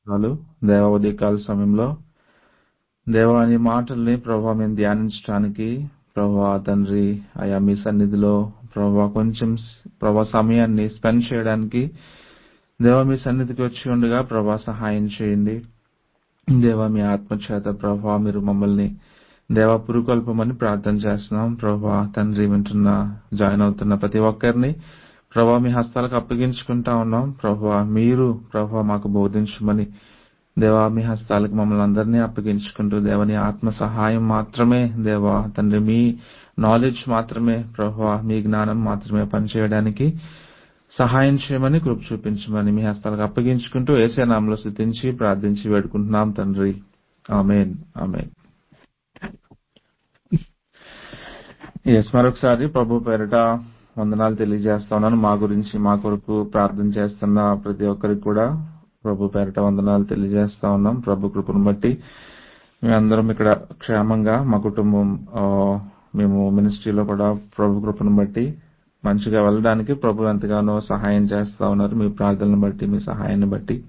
స్తోత్రాలు దేవ ఉదయకాల సమయంలో దేవా నీ మాటల్ని ప్రభా మేము ధ్యానించడానికి ప్రభా తండ్రి అయా మీ సన్నిధిలో ప్రభా కొంచెం ప్రభా సమయాన్ని స్పెండ్ చేయడానికి దేవ మీ సన్నిధికి వచ్చి ఉండగా ప్రభా సహాయం చేయండి దేవ మీ ఆత్మచేత ప్రభా మీరు మమ్మల్ని దేవ పురుకొల్పమని ప్రార్థన చేస్తున్నాం ప్రభా తండ్రి వింటున్న జాయిన్ అవుతున్న ప్రతి ఒక్కరిని ప్రభా మీ హస్తాలకు అప్పగించుకుంటా ఉన్నాం ప్రభా మీరు ప్రభా మాకు బోధించమని దేవా మీ హస్తాలకు మమ్మల్ని అందరినీ అప్పగించుకుంటూ దేవని ఆత్మ సహాయం మాత్రమే దేవా తండ్రి మీ నాలెడ్జ్ మాత్రమే ప్రభా మీ జ్ఞానం మాత్రమే పనిచేయడానికి సహాయం చేయమని కృప చూపించమని మీ హస్తాలకు అప్పగించుకుంటూ ఏసే నామంలో స్థుతించి ప్రార్థించి వేడుకుంటున్నాం తండ్రి ఆమెన్ ఆమెన్ ఎస్ మరొకసారి ప్రభు పేరిట వందనాలు తెలియజేస్తా ఉన్నాను మా గురించి మా కొరకు ప్రార్థన చేస్తున్న ప్రతి ఒక్కరికి కూడా ప్రభు పేరిట వందనాలు తెలియజేస్తా ఉన్నాం ప్రభు కృపను బట్టి మేమందరం ఇక్కడ క్షేమంగా మా కుటుంబం ఆ, మేము మినిస్ట్రీలో కూడా ప్రభు కృపను బట్టి మంచిగా వెళ్ళడానికి ప్రభు ఎంతగానో సహాయం చేస్తా ఉన్నారు మీ ప్రార్థనను బట్టి మీ సహాయాన్ని బట్టి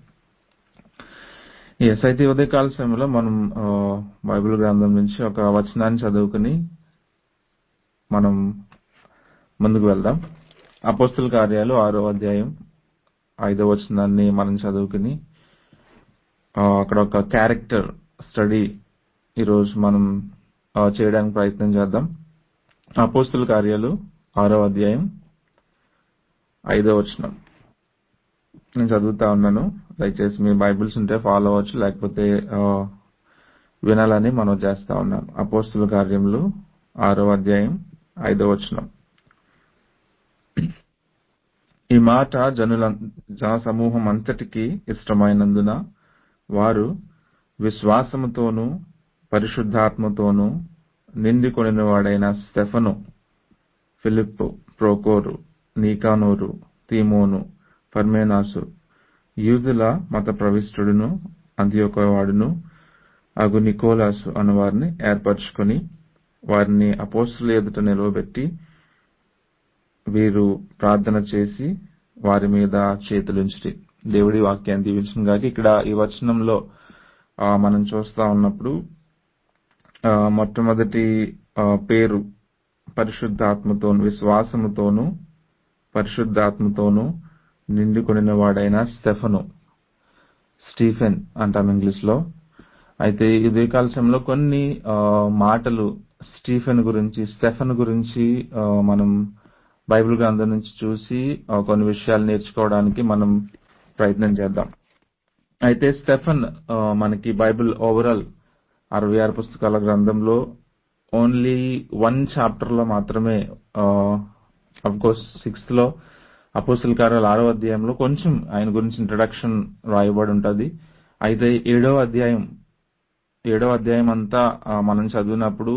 ఎస్ అయితే ఉదయకాల సమయంలో మనం ఆ, బైబిల్ గ్రంథం నుంచి ఒక వచనాన్ని చదువుకుని మనం ముందుకు వెళ్దాం అపోస్తుల కార్యాలు ఆరో అధ్యాయం ఐదో వచనాన్ని మనం చదువుకుని ఆ, అక్కడ ఒక క్యారెక్టర్ స్టడీ ఈరోజు మనం ఆ, చేయడానికి ప్రయత్నం చేద్దాం అపోస్తుల కార్యాలు ఆరో అధ్యాయం ఐదో వచనం నేను చదువుతా ఉన్నాను దయచేసి మీ బైబిల్స్ ఉంటే ఫాలో అవ్వచ్చు లేకపోతే ఆ, వినాలని మనం చేస్తా ఉన్నాం అపోస్తుల కార్యములు ఆరో అధ్యాయం ఐదో వచనం ఈ మాట జనుల జన సమూహం అంతటికి ఇష్టమైనందున వారు విశ్వాసముతోనూ పరిశుద్ధాత్మతోనూ నిండి వాడైన స్టెఫను ఫిలిప్పు ప్రోకోరు నీకానోరు తీమోను పర్మేనాసు యూదుల మత ప్రవిష్టుడును అంత్యోకవాడును అగు నికోలాసు అను వారిని ఏర్పరచుకొని వారిని అపోస్తుల ఎదుట నిలవబెట్టి వీరు ప్రార్థన చేసి వారి మీద చేతులుంచి దేవుడి వాక్యాన్ని దీవించిన గాక ఇక్కడ ఈ వచనంలో ఆ, మనం చూస్తా ఉన్నప్పుడు ఆ, మొట్టమొదటి ఆ, పేరు పరిశుద్ధాత్మతోను విశ్వాసముతోను పరిశుద్ధాత్మతోను నిండుకొనిన వాడైన స్టెఫను స్టీఫెన్ అంటాం ఇంగ్లీష్ లో అయితే ఈ ఉదయకాల కొన్ని ఆ, మాటలు స్టీఫెన్ గురించి స్టెఫెన్ గురించి ఆ, మనం బైబిల్ గ్రంథం నుంచి చూసి ఆ, కొన్ని విషయాలు నేర్చుకోవడానికి మనం ప్రయత్నం చేద్దాం అయితే స్టెఫెన్ ఆ, మనకి బైబిల్ ఓవరాల్ అరవై ఆరు పుస్తకాల గ్రంథంలో ఓన్లీ వన్ చాప్టర్ లో మాత్రమే అఫ్ కోర్స్ సిక్స్త్ లో అపోస్తుల కార్యాలు ఆరో అధ్యాయంలో కొంచెం ఆయన గురించి ఇంట్రడక్షన్ రాయబడి ఉంటది అయితే ఏడో అధ్యాయం ఏడో అధ్యాయం అంతా ఆ, మనం చదివినప్పుడు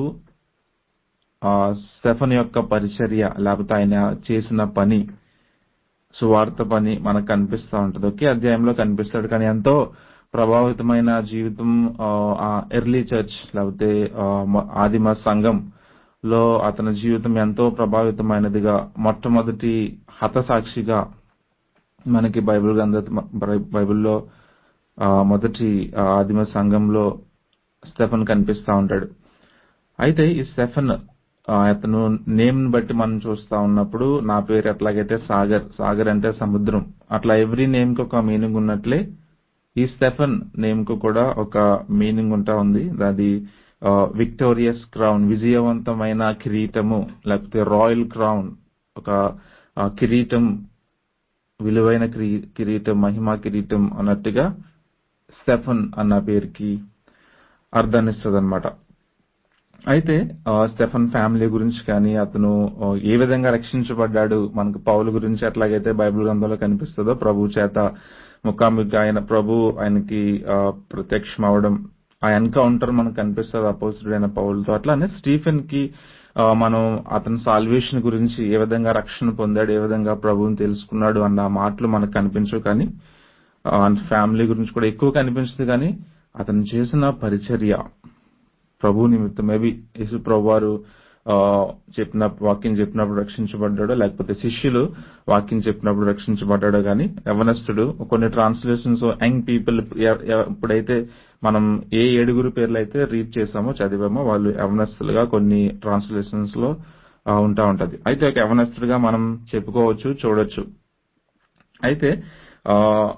ఆ స్టెఫన్ యొక్క పరిచర్య లేకపోతే ఆయన చేసిన పని సువార్త పని మనకు కనిపిస్తా ఉంటది ఒకే అధ్యాయంలో కనిపిస్తాడు కానీ ఎంతో ప్రభావితమైన జీవితం ఆ ఎర్లీ చర్చ్ లేకపోతే ఆ, మ- ఆదిమ సంఘం లో అతని జీవితం ఎంతో ప్రభావితమైనదిగా మొట్టమొదటి హతసాక్షిగా మనకి బైబిల్ గ్రంథ బైబిల్లో ఆ, మొదటి ఆ, ఆదిమ సంఘంలో స్టెఫన్ కనిపిస్తా ఉంటాడు అయితే ఈ స్టెఫన్ ఆ, అతను నేమ్ ని బట్టి మనం చూస్తా ఉన్నప్పుడు నా పేరు ఎట్లాగైతే సాగర్ సాగర్ అంటే సముద్రం అట్లా ఎవ్రీ నేమ్ కి ఒక మీనింగ్ ఉన్నట్లే ఈ స్టెఫన్ నేమ్ కు కూడా ఒక మీనింగ్ ఉంటా ఉంది అది విక్టోరియస్ క్రౌన్ విజయవంతమైన కిరీటము లేకపోతే రాయల్ క్రౌన్ ఒక ఆ, కిరీటం విలువైన కిరీ- కిరీటం మహిమా కిరీటం అన్నట్టుగా స్టెఫన్ అన్న పేరుకి అర్థాన్నిస్తుంది అనమాట అయితే ఆ, స్టెఫన్ ఫ్యామిలీ గురించి కానీ అతను ఆ, ఏ విధంగా రక్షించబడ్డాడు మనకు పౌలు గురించి ఎట్లాగైతే బైబిల్ గ్రంథంలో కనిపిస్తుందో ప్రభు చేత ముఖాముఖి ఆయన ప్రభు ఆయనకి ఆ, ప్రత్యక్షం అవడం ఆ ఎన్కౌంటర్ మనకు కనిపిస్తుంది అపోజిడైన పౌలతో అట్లానే స్టీఫెన్ కి ఆ, మనం అతని సాల్వేషన్ గురించి ఏ విధంగా రక్షణ పొందాడు ఏ విధంగా ప్రభువుని తెలుసుకున్నాడు అన్న మాటలు మనకు కనిపించవు కానీ ఆ, ఫ్యామిలీ గురించి కూడా ఎక్కువ కనిపించదు కానీ అతను చేసిన పరిచర్య ప్రభు నిమిత్తం మేబీ యేసు ప్రభు వారు ఆ, చెప్పిన వాక్యం చెప్పినప్పుడు రక్షించబడ్డాడో లేకపోతే శిష్యులు వాక్యం చెప్పినప్పుడు రక్షించబడ్డాడో గాని యవనస్తుడు కొన్ని ట్రాన్స్లేషన్స్ యంగ్ పీపుల్ ఇప్పుడైతే మనం ఏ ఏడుగురు పేర్లు అయితే రీడ్ చేసామో చదివామో వాళ్ళు యవనస్తులుగా కొన్ని ట్రాన్స్లేషన్స్ లో ఆ, ఉంటా ఉంటది అయితే ఒక యవనస్తుడిగా మనం చెప్పుకోవచ్చు చూడొచ్చు అయితే ఆ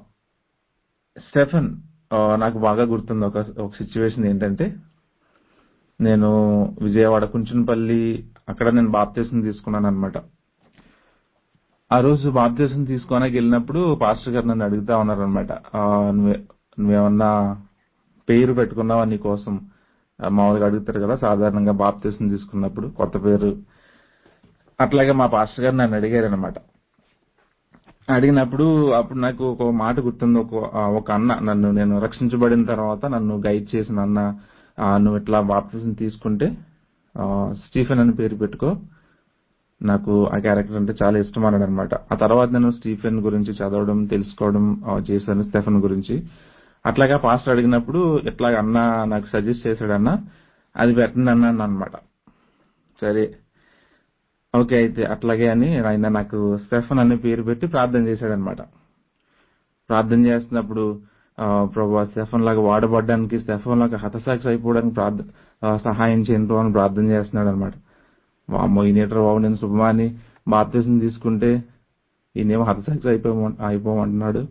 స్టెఫన్ ఆ, నాకు బాగా గుర్తుంది ఒక ఒక సిచ్యువేషన్ ఏంటంటే నేను విజయవాడ కుంచునపల్లి అక్కడ నేను బాప్తీసం తీసుకున్నాను అనమాట ఆ రోజు బాప్తీసం తీసుకోడానికి వెళ్ళినప్పుడు పాస్టర్ గారు నన్ను అడుగుతా ఉన్నారనమాట నువ్వే నువ్వేమన్నా పేరు పెట్టుకున్నావా నీ కోసం ఆ, మామూలుగా అడుగుతారు కదా సాధారణంగా బాప్తీసం తీసుకున్నప్పుడు కొత్త పేరు అట్లాగే మా పాస్టర్ గారు నన్ను అడిగారు అనమాట అడిగినప్పుడు అప్పుడు నాకు ఒక మాట గుర్తుంది ఒక ఆ, ఒక అన్న నన్ను నేను రక్షించబడిన తర్వాత నన్ను గైడ్ చేసిన అన్న ఆ, నువ్వు ఇట్లా బాప్తిజం తీసుకుంటే ఆ, స్టీఫెన్ అని పేరు పెట్టుకో నాకు ఆ క్యారెక్టర్ అంటే చాలా ఇష్టం అన్నాడు అనమాట ఆ తర్వాత నేను స్టీఫెన్ గురించి చదవడం తెలుసుకోవడం ఆ, చేశాను స్టెఫెన్ గురించి అట్లాగా పాస్టర్ అడిగినప్పుడు ఇట్లా అన్న నాకు సజెస్ట్ చేశాడు అన్న అది పెట్టండి అన్నాను అనమాట సరే ఓకే అయితే అట్లాగే అని ఆయన నాకు స్టెఫన్ అనే పేరు పెట్టి ప్రార్థన చేశాడనమాట ప్రార్థన చేస్తున్నప్పుడు ఆ, ప్రభు స్టెఫన్ లాగా వాడబడ్డానికి స్టెఫన్ లాగా హతసాక్షి అయిపోవడానికి ప్రార్థ ఆ, సహాయం చేయండి అని ప్రార్థన చేస్తున్నాడు అనమాట వామ్మో ఈనేటర్ బాబు నేను శుభమాని బాప్తీసం తీసుకుంటే ఈయనేమో హతసాక్షి అయిపో అయిపోమంటున్నాడు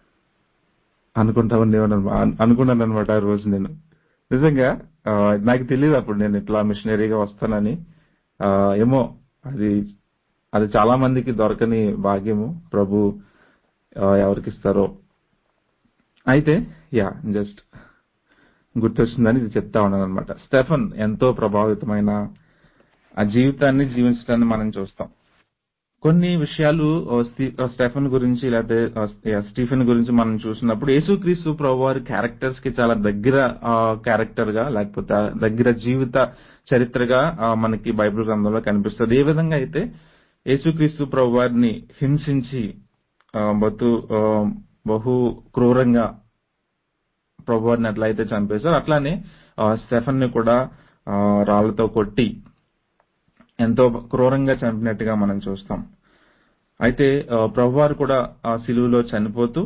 అనుకుంటా ఉండేవాడు అనుకున్నాను అనమాట ఆ రోజు నేను నిజంగా ఆ, నాకు తెలియదు అప్పుడు నేను ఇట్లా మిషనరీగా వస్తానని ఆ, ఏమో అది అది చాలా మందికి దొరకని భాగ్యము ప్రభు ఆ, ఎవరికి ఇస్తారో అయితే యా జస్ట్ గుర్తొచ్చిందని ఇది చెప్తా ఉన్నాను అనమాట స్టెఫన్ ఎంతో ప్రభావితమైన ఆ జీవితాన్ని జీవించడాన్ని మనం చూస్తాం కొన్ని విషయాలు ఆ, స్టీ- ఆ, స్టెఫన్ గురించి లేకపోతే ఆ, యా, స్టీఫెన్ గురించి మనం చూసినప్పుడు యేసుక్రీస్తు ప్రభు వారి క్యారెక్టర్స్ కి చాలా దగ్గర క్యారెక్టర్ గా లేకపోతే ఆ దగ్గర జీవిత చరిత్రగా ఆ, మనకి బైబిల్ గ్రంథంలో కనిపిస్తుంది ఏ విధంగా అయితే యేసుక్రీస్తు ప్రభు వారిని హింసించి ఆ, బతు ఆ, బహు క్రూరంగా ప్రభు వారిని ఎట్లయితే చంపేశారో అట్లానే స్టెఫన్ ని కూడా ఆ, రాళ్లతో కొట్టి ఎంతో క్రూరంగా చంపినట్టుగా మనం చూస్తాం అయితే ఆ, ప్రభువారు కూడా ఆ సిలువలో చనిపోతూ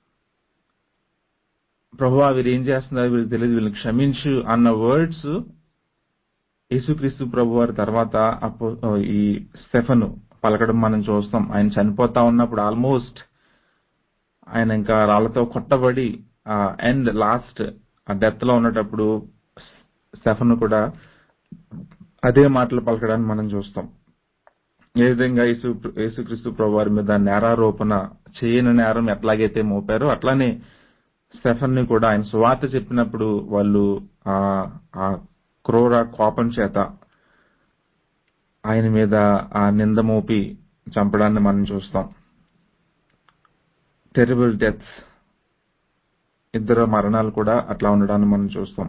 ప్రభువా వీరు ఏం చేస్తున్నారు వీరికి తెలియదు వీళ్ళని క్షమించు అన్న వర్డ్స్ యేసుక్రీస్తు ప్రభు వారి తర్వాత అపో- ఈ స్టెఫను పలకడం మనం చూస్తాం ఆయన చనిపోతా ఉన్నప్పుడు ఆల్మోస్ట్ ఆయన ఇంకా రాళ్లతో కొట్టబడి ఎండ్ లాస్ట్ ఆ డెత్ లో ఉన్నటప్పుడు స్టెఫన్ కూడా అదే మాటలు పలకడాన్ని మనం చూస్తాం ఏ విధంగా యేసు యేసుక్రీస్తు ప్రభు వారి మీద నేరారోపణ చేయని నేరం ఎట్లాగైతే మోపారో అట్లానే స్టెఫన్ ని కూడా ఆయన సువార్త చెప్పినప్పుడు వాళ్ళు ఆ ఆ క్రూర కోపం చేత ఆయన మీద ఆ నింద మోపి చంపడాన్ని మనం చూస్తాం టెరిబుల్ డెత్స్ ఇద్దరు మరణాలు కూడా అట్లా ఉండడాన్ని మనం చూస్తాం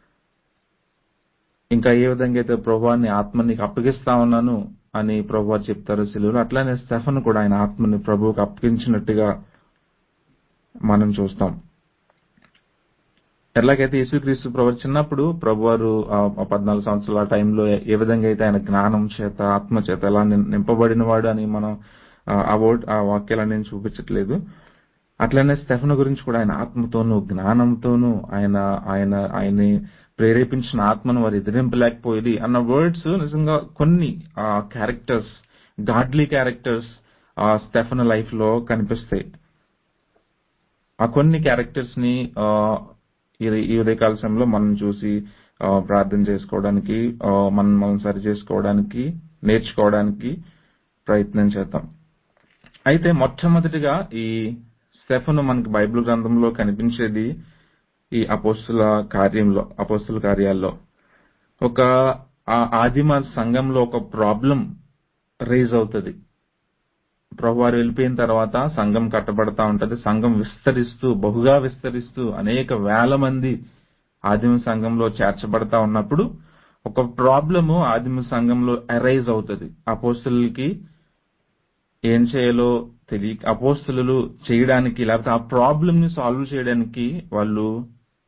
ఇంకా ఏ విధంగా అయితే ప్రభువాన్ని ఆత్మని అప్పగిస్తా ఉన్నాను అని ప్రభు చెప్తారు సిలువలో అట్లానే స్టెఫన్ కూడా ఆయన ఆత్మని ప్రభువుకి అప్పగించినట్టుగా మనం చూస్తాం ఎట్లాగైతే యేసుక్రీస్తు ప్రభు చిన్నప్పుడు ప్రభువారు ఆ ఆ పద్నాలుగు సంవత్సరాల టైంలో ఏ విధంగా అయితే ఆయన జ్ఞానం చేత ఆత్మ చేత ఎలా నిం- నింపబడిన వాడు అని మనం ఆ, ఆ వర్డ్ ఆ వాక్యాలను నేను చూపించట్లేదు అట్లనే స్టెఫన్ గురించి కూడా ఆయన ఆత్మతోనూ జ్ఞానంతోనూ ఆయన ఆయన ఆయన్ని ప్రేరేపించిన ఆత్మను వారు ఎదిరింపలేకపోయేది అన్న వర్డ్స్ నిజంగా కొన్ని క్యారెక్టర్స్ గాడ్లీ క్యారెక్టర్స్ ఆ స్టెఫన్ లైఫ్ లో కనిపిస్తాయి ఆ కొన్ని క్యారెక్టర్స్ ని ఆ, ఈ- ఈ ఉదయకాల సమయంలో మనం చూసి ఆ, ప్రార్థన చేసుకోవడానికి ఆ, మనం మనం సరి చేసుకోవడానికి నేర్చుకోవడానికి ప్రయత్నం చేద్దాం అయితే మొట్టమొదటిగా ఈ స్టెఫను మనకి బైబిల్ గ్రంథంలో కనిపించేది ఈ అపోస్తుల కార్యంలో అపోస్తుల కార్యాల్లో ఒక ఆ ఆదిమ సంఘంలో ఒక ప్రాబ్లం రేజ్ అవుతుంది ప్రభువారు వెళ్ళిపోయిన తర్వాత సంఘం కట్టబడతా ఉంటది సంఘం విస్తరిస్తూ బహుగా విస్తరిస్తూ అనేక వేల మంది ఆదిమ సంఘంలో చేర్చబడతా ఉన్నప్పుడు ఒక ప్రాబ్లము ఆదిమ సంఘంలో అరైజ్ అవుతుంది అపోస్తులకి ఏం చేయాలో తెలియ అపోస్తులు చేయడానికి లేకపోతే ఆ ప్రాబ్లమ్ ని సాల్వ్ చేయడానికి వాళ్ళు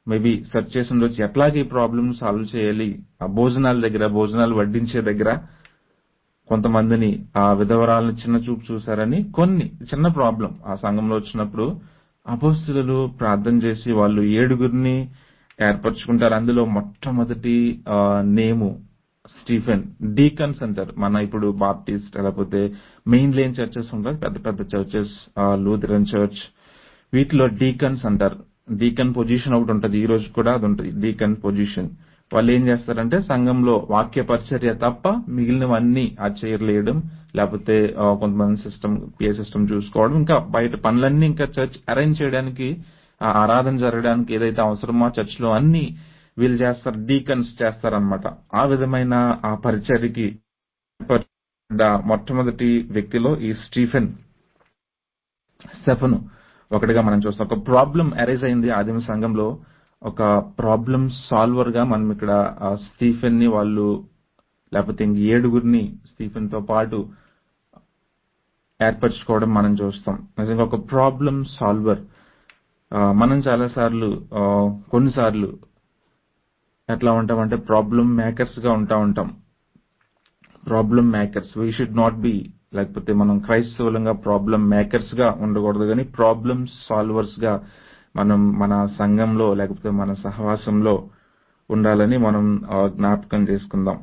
మేబీ సెర్చ్ చేసి ఉండొచ్చు ఎట్లాగే ఈ ప్రాబ్లమ్ సాల్వ్ చేయాలి ఆ భోజనాల దగ్గర భోజనాలు వడ్డించే దగ్గర కొంతమందిని ఆ విధవరాలను చిన్న చూపు చూశారని కొన్ని చిన్న ప్రాబ్లం ఆ సంఘంలో వచ్చినప్పుడు అపోస్తులు ప్రార్థన చేసి వాళ్ళు ఏడుగురిని ఏర్పరచుకుంటారు అందులో మొట్టమొదటి ఆ, నేము స్టీఫెన్ డీకన్స్ అంటారు మన ఇప్పుడు బాప్టిస్ట్ లేకపోతే మెయిన్ లైన్ చర్చెస్ ఉంటారు పెద్ద పెద్ద చర్చెస్ లూథరన్ చర్చ్ వీటిలో డీకన్స్ అంటారు డీకన్ పొజిషన్ ఒకటి ఉంటుంది ఈ రోజు కూడా అది ఉంటుంది డీకన్ పొజిషన్ వాళ్ళు ఏం చేస్తారంటే సంఘంలో వాక్య పరిచర్య తప్ప మిగిలినవన్నీ ఆ చైర్లు వేయడం లేకపోతే ఆ, కొంతమంది సిస్టమ్ పిఏ సిస్టమ్ చూసుకోవడం ఇంకా బయట పనులన్నీ ఇంకా చర్చ్ అరేంజ్ చేయడానికి ఆ ఆరాధన జరగడానికి ఏదైతే అవసరమో చర్చ్ లో అన్ని వీళ్ళు చేస్తారు డీకన్స్ చేస్తారనమాట ఆ విధమైన ఆ పరిచర్యకి ఏర్పడ్డ మొట్టమొదటి వ్యక్తిలో ఈ స్టీఫెన్ స్టెఫను ఒకటిగా మనం చూస్తాం ఒక ప్రాబ్లం అరైజ్ అయింది ఆదిమ సంఘంలో ఒక ప్రాబ్లం సాల్వర్ గా మనం ఇక్కడ ఆ స్టీఫెన్ ని వాళ్ళు లేకపోతే ఇంక ఏడుగురిని స్టీఫెన్ తో పాటు ఏర్పరచుకోవడం మనం చూస్తాం నిజంగా ఒక ప్రాబ్లం సాల్వర్ మనం చాలా సార్లు కొన్నిసార్లు ఎట్లా ఉంటామంటే ప్రాబ్లం మేకర్స్ గా ఉంటా ఉంటాం problem makers we should not be లేకపోతే మనం క్రైస్తవులంగా ప్రాబ్లం మేకర్స్ గా ఉండకూడదు కానీ ప్రాబ్లం సాల్వర్స్ గా మనం మన సంఘంలో లేకపోతే మన సహవాసంలో ఉండాలని మనం ఆ, జ్ఞాపకం చేసుకుందాం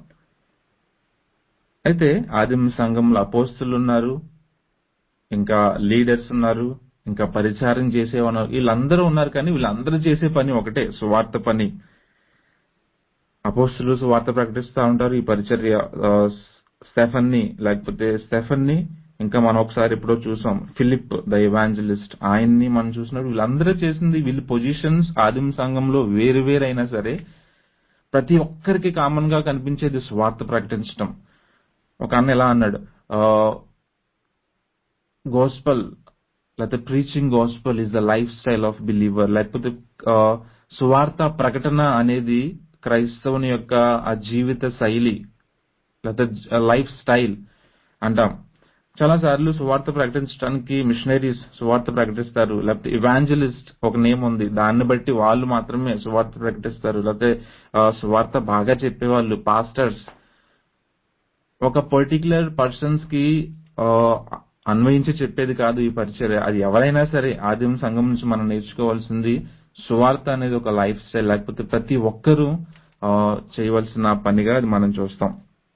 అయితే ఆదిమ సంఘంలో అపోస్తులు ఉన్నారు ఇంకా లీడర్స్ ఉన్నారు ఇంకా పరిచారం చేసేవారు వీళ్ళందరూ ఉన్నారు కానీ వీళ్ళందరూ చేసే పని ఒకటే సువార్త పని అపోస్తులు సువార్త ప్రకటిస్తూ ఉంటారు ఈ పరిచర్య ఆ, స్టెఫన్ ని లేకపోతే స్టెఫన్ ని ఇంకా మనం ఒకసారి ఎప్పుడో చూసాం ఫిలిప్ ద ఎవాంజలిస్ట్ ఆయన్ని మనం చూసినప్పుడు వీళ్ళందరూ చేసింది వీళ్ళ పొజిషన్స్ ఆదిమ సంఘంలో వేరు వేరైనా సరే ప్రతి ఒక్కరికి కామన్ గా కనిపించేది స్వార్థ ప్రకటించడం ఒక అన్న ఎలా అన్నాడు గోస్పల్ లేకపోతే preaching gospel is the lifestyle of believer లేకపోతే ఆ, సువార్త ప్రకటన అనేది క్రైస్తవుని యొక్క ఆ జీవిత శైలి లేకపోతే లైఫ్ స్టైల్ అంటాం చాలా సార్లు సువార్త ప్రకటించడానికి మిషనరీస్ సువార్త ప్రకటిస్తారు లేకపోతే ఇవాంజలిస్ట్ ఒక నేమ్ ఉంది దాన్ని బట్టి వాళ్ళు మాత్రమే సువార్త ప్రకటిస్తారు లేకపోతే ఆ, సువార్త బాగా చెప్పేవాళ్ళు పాస్టర్స్ ఒక పర్టికులర్ పర్సన్స్ కి ఆ, అన్వయించి చెప్పేది కాదు ఈ పరిచర్య అది ఎవరైనా సరే ఆదిమ సంఘం నుంచి మనం నేర్చుకోవాల్సింది సువార్త అనేది ఒక లైఫ్ స్టైల్ లేకపోతే ప్రతి ఒక్కరూ ఆ, చేయవలసిన పనిగా అది మనం చూస్తాం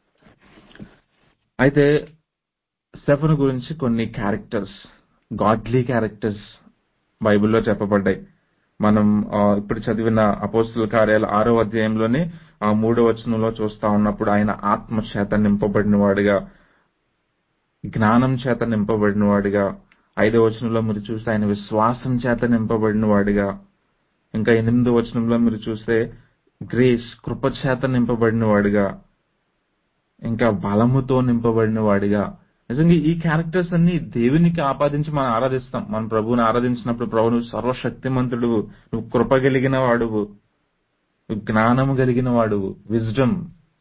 అయితే స్టెఫన్ గురించి కొన్ని క్యారెక్టర్స్ గాడ్లీ క్యారెక్టర్స్ బైబిల్లో చెప్పబడ్డాయి మనం ఆ, ఇప్పుడు చదివిన అపోస్తుల కార్యాల ఆరో అధ్యాయంలోనే ఆ మూడో వచనంలో చూస్తా ఉన్నప్పుడు ఆయన ఆత్మ చేత నింపబడిన వాడిగా జ్ఞానం చేత నింపబడిన వాడిగా ఐదో వచనంలో మీరు చూస్తే ఆయన విశ్వాసం చేత నింపబడిన వాడిగా ఇంకా ఎనిమిదో వచనంలో మీరు చూస్తే గ్రేస్ కృప చేత నింపబడిన వాడిగా ఇంకా బలముతో నింపబడిన వాడిగా నిజంగా ఈ క్యారెక్టర్స్ అన్ని దేవునికి ఆపాదించి మనం ఆరాధిస్తాం మన ప్రభువుని ఆరాధించినప్పుడు ప్రభు నువ్వు సర్వశక్తిమంతుడు నువ్వు కృప కలిగిన వాడువు నువ్వు జ్ఞానము కలిగిన వాడువు విజ్డమ్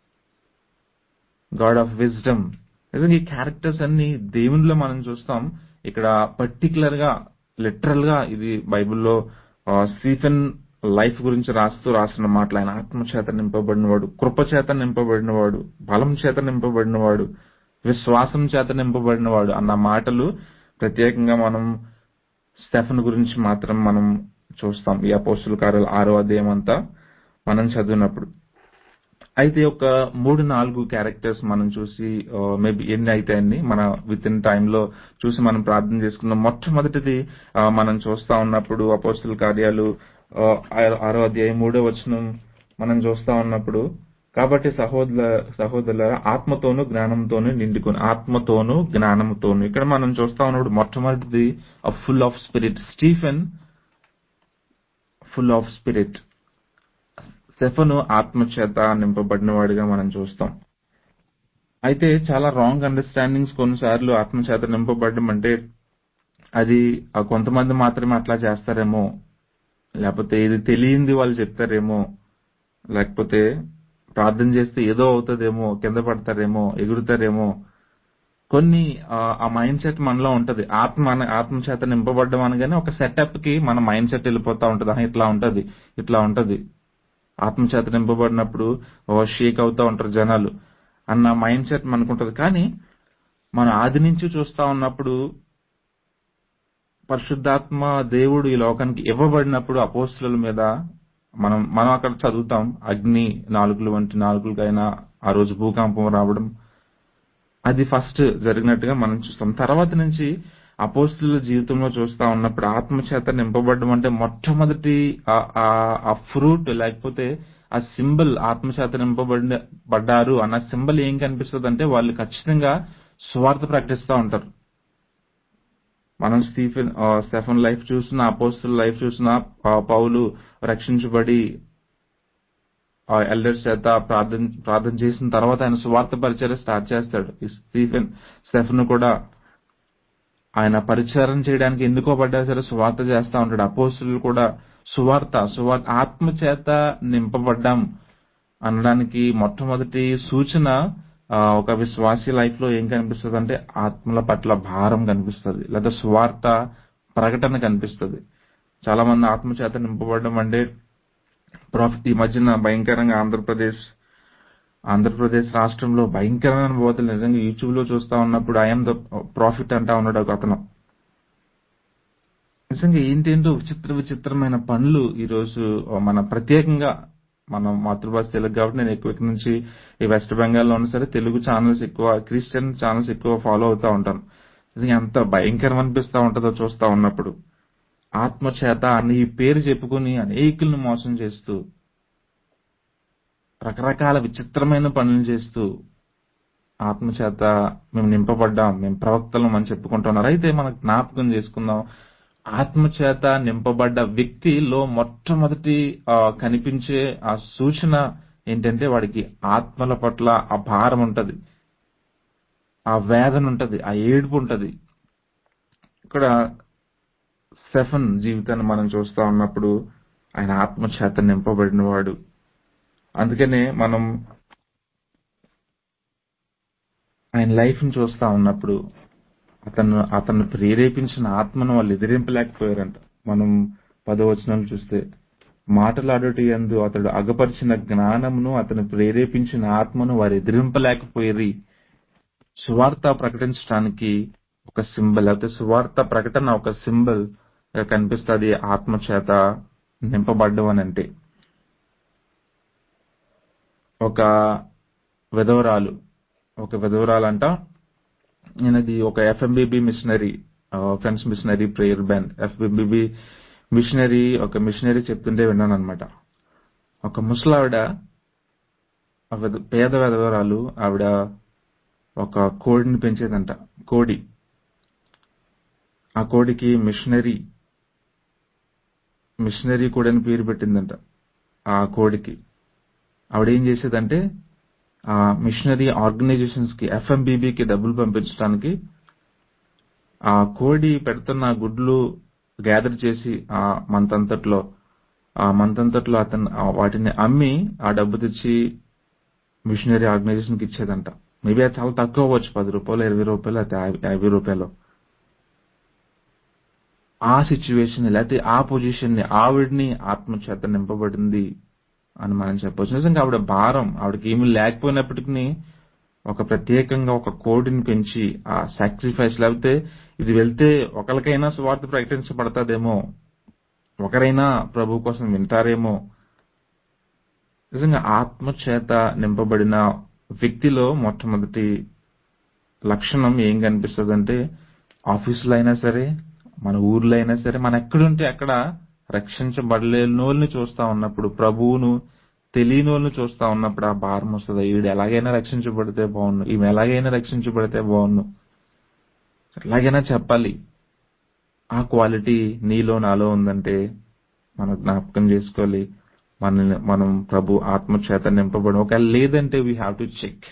గాడ్ ఆఫ్ విజ్డమ్ నిజంగా ఈ క్యారెక్టర్స్ అన్ని దేవునిలో మనం చూస్తాం ఇక్కడ పర్టికులర్ గా లిటరల్ గా ఇది బైబిల్లో ఆ, స్టీఫెన్ లైఫ్ గురించి రాస్తూ రాసిన మాటలు ఆయన ఆత్మ చేత నింపబడినవాడు కృప చేత నింపబడినవాడు బలం చేత నింపబడినవాడు విశ్వాసం చేత నింపబడినవాడు అన్న మాటలు ప్రత్యేకంగా మనం స్టెఫన్ గురించి మాత్రం మనం చూస్తాం ఈ అపోస్తుల కార్యాలు ఆరో అధ్యాయం అంతా మనం చదివినప్పుడు అయితే ఒక మూడు నాలుగు క్యారెక్టర్స్ మనం చూసి మేబీ ఎన్ని అయితే అన్ని మన విత్ ఇన్ టైంలో చూసి మనం ప్రార్థన చేసుకున్నాం మొట్టమొదటిది ఆ, మనం చూస్తా ఉన్నప్పుడు అపోస్తుల కార్యాలు ఆ, ఆరో- ఆరో అధ్యాయం మూడో వచనం మనం చూస్తా ఉన్నప్పుడు కాబట్టి సహోదర సహోదరుల ఆత్మతోను జ్ఞానంతోను నిండుకొని ఆత్మతోను జ్ఞానంతోను ఇక్కడ మనం చూస్తా ఉన్నప్పుడు మొట్టమొదటిది full of spirit Stephen full of spirit Stephen ఆత్మచేత నింపబడిన వాడిగా మనం చూస్తాం అయితే చాలా రాంగ్ అండర్స్టాండింగ్స్ కొన్నిసార్లు ఆత్మచేత నింపబడడం అంటే అది ఆ కొంతమంది మాత్రమే అట్లా చేస్తారేమో లేకపోతే ఇది తెలియంది వాళ్ళు చెప్తారేమో లేకపోతే ప్రార్థన చేస్తే ఏదో అవుతుందేమో కింద పడతారేమో ఎగురుతారేమో కొన్ని ఆ, ఆ మైండ్ సెట్ మనలో ఉంటది ఆత్మ అన- ఆత్మ చేత నింపబడ్డం అనగానే ఒక సెటప్ కి మన మైండ్ సెట్ వెళ్ళిపోతా ఉంటది ఆహా, ఇట్లా ఉంటది ఇట్లా ఉంటది ఆత్మ చేత నింపబడినప్పుడు ఓ షేక్ అవుతా ఉంటారు జనాలు అన్న మైండ్ సెట్ మనకుంటది కానీ మనం ఆది నుంచి చూస్తా ఉన్నప్పుడు పరిశుద్ధాత్మ దేవుడు ఈ లోకానికి ఇవ్వబడినప్పుడు అపోస్తుల మీద మనం మనం అక్కడ చదువుతాం అగ్ని నాలుగులు వంటి నాలుగులకైనా ఆ రోజు భూకంపం రావడం అది ఫస్ట్ జరిగినట్టుగా మనం చూస్తాం తర్వాత నుంచి అపోస్తుల జీవితంలో చూస్తా ఉన్నప్పుడు ఆత్మ చేత నింపబడడం అంటే మొట్టమొదటి ఆ- ఆ- ఆ ఫ్రూట్ లేకపోతే ఆ సింబల్ ఆత్మ చేత నింపబడి పడ్డారు అన్న సింబల్ ఏం కనిపిస్తుంది అంటే వాళ్ళు ఖచ్చితంగా స్వార్థ ప్రకటిస్తూ ఉంటారు మనం స్టీఫెన్ ఆ, స్టెఫన్ లైఫ్ చూసిన అపోస్తుల లైఫ్ చూసిన ఆ, పౌలు రక్షించబడి ఆ ఎల్డర్స్ చేత ప్రార్థన ప్రార్థన చేసిన తర్వాత ఆయన సువార్త పరిచయం స్టార్ట్ చేస్తాడు ఈ స్టీఫెన్ స్టెఫన్ కూడా ఆయన పరిచారం చేయడానికి ఎన్నుకోబడ్డా సరే సువార్త చేస్తా ఉంటాడు అపోస్తులు కూడా సువార్త సువార్త ఆత్మ చేత నింపబడ్డాం అనడానికి మొట్టమొదటి సూచన ఆ, ఒక విశ్వాసి లైఫ్ లో ఏం కనిపిస్తుంది అంటే ఆత్మల పట్ల భారం కనిపిస్తుంది లేదా సువార్త ప్రకటన కనిపిస్తుంది చాలా మంది ఆత్మ చేత నింపబడడం అంటే ప్రాఫిట్ ఈ మధ్యన భయంకరంగా ఆంధ్రప్రదేశ్ ఆంధ్రప్రదేశ్ రాష్ట్రంలో భయంకరమైన బోధలు నిజంగా యూట్యూబ్ లో చూస్తా ఉన్నప్పుడు ఐఎమ్ ద ప్రాఫిట్ అంటా ఉన్నాడు ఒక అతను నిజంగా ఏంటేంటో విచిత్ర విచిత్రమైన పనులు ఈ రోజు మన ప్రత్యేకంగా మనం మాతృభాష తెలుగు కాబట్టి నేను ఎక్కువ ఇక్కడ నుంచి ఈ వెస్ట్ బెంగాల్లో ఉన్నా సరే తెలుగు ఛానల్స్ ఎక్కువ క్రిస్టియన్ ఛానల్స్ ఎక్కువ ఫాలో అవుతా ఉంటాను నిజంగా ఎంత భయంకరం అనిపిస్తా ఉంటుందో చూస్తా ఉన్నప్పుడు ఆత్మ చేత అని ఈ పేరు చెప్పుకుని అనేకులను మోసం చేస్తూ రకరకాల విచిత్రమైన పనులు చేస్తూ ఆత్మ చేత మేము నింపబడ్డాం మేము ప్రవక్తలం అని చెప్పుకుంటున్నారు అయితే మనం జ్ఞాపకం చేసుకుందాం ఆత్మ చేత నింపబడ్డ వ్యక్తిలో మొట్టమొదటి ఆ, కనిపించే ఆ సూచన ఏంటంటే వాడికి ఆత్మల పట్ల ఆ భారం ఉంటది ఆ వేదన ఉంటది ఆ ఏడుపు ఉంటది ఇక్కడ స్టెఫన్ జీవితాన్ని మనం చూస్తా ఉన్నప్పుడు ఆయన ఆత్మ చేత నింపబడిన వాడు అందుకనే మనం ఆయన లైఫ్ ని చూస్తా ఉన్నప్పుడు అతను అతను ప్రేరేపించిన ఆత్మను వాళ్ళు ఎదిరింపలేకపోయారంట మనం పదవచనాలు చూస్తే మాటలాడుటి యందు అతడు అగపరిచిన జ్ఞానమును అతను ప్రేరేపించిన ఆత్మను వారు ఎదిరింపలేకపోయేది సువార్త ప్రకటించడానికి ఒక సింబల్ లేకపోతే సువార్త ప్రకటన ఒక సింబల్ కనిపిస్తుంది ఆత్మ చేత నింపబడ్డం అని అంటే ఒక విధవరాలు ఒక విధవరాలు అంట ఈయనది ఒక FMBB missionary friends missionary prayer band FMBB missionary ఒక మిషనరీ చెప్తుంటే విన్నాను అనమాట ఒక ముసలావిడ ఆ విధ- పేద విధవరాలు ఆవిడ ఒక కోడిని పెంచేదంట కోడి ఆ కోడికి మిషనరీ మిషనరీ కోడి అని పేరు పెట్టిందంట ఆ కోడికి ఆవిడ ఏం చేసేదంటే ఆ మిషనరీ ఆర్గనైజేషన్స్ కి ఎఫ్ఎంబిబికి డబ్బులు పంపించడానికి ఆ కోడి పెడుతున్న గుడ్లు గ్యాదర్ చేసి ఆ మంత్ అంతట్లో ఆ మంత్ అంతట్లో అతను ఆ వాటిని అమ్మి ఆ డబ్బు తెచ్చి మిషనరీ ఆర్గనైజేషన్ కి ఇచ్చేదంట మేబీ అది చాలా తక్కువ అవ్వచ్చు పది రూపాయలు ఇరవై రూపాయలు అయితే యాభై రూపాయలు ఆ సిచ్యువేషన్ లేకపోతే ఆ పొజిషన్ ని ఆవిడ్ని ఆత్మ చేత నింపబడింది అని మనం చెప్పొచ్చు నిజంగా ఆవిడ భారం ఆవిడకి ఏమీ లేకపోయినప్పటికీ ఒక ప్రత్యేకంగా ఒక కోడిని పెంచి ఆ సాక్రిఫైస్ లేకపోతే ఇది వెళ్తే ఒకరికైనా సువార్త ప్రకటించబడతాదేమో ఒకరైనా ప్రభు కోసం వింటారేమో నిజంగా ఆత్మ చేత నింపబడిన వ్యక్తిలో మొట్టమొదటి లక్షణం ఏం కనిపిస్తుంది అంటే ఆఫీసులో అయినా సరే మన ఊర్లో అయినా సరే మన ఎక్కడుంటే అక్కడ రక్షించబడలేనోళ్ళని చూస్తా ఉన్నప్పుడు ప్రభువును తెలియని వాళ్ళని చూస్తా ఉన్నప్పుడు ఆ భారం వస్తుంది వీడు ఎలాగైనా రక్షించబడితే బాగుండు ఈమె ఎలాగైనా రక్షించబడితే బాగుండు ఎలాగైనా చెప్పాలి ఆ క్వాలిటీ నీలో నాలో ఉందంటే మనం జ్ఞాపకం చేసుకోవాలి మనల్ని మనం ప్రభు ఆత్మ చేత నింపబడి ఒకవేళ లేదంటే వీ హ్యావ్ టు చెక్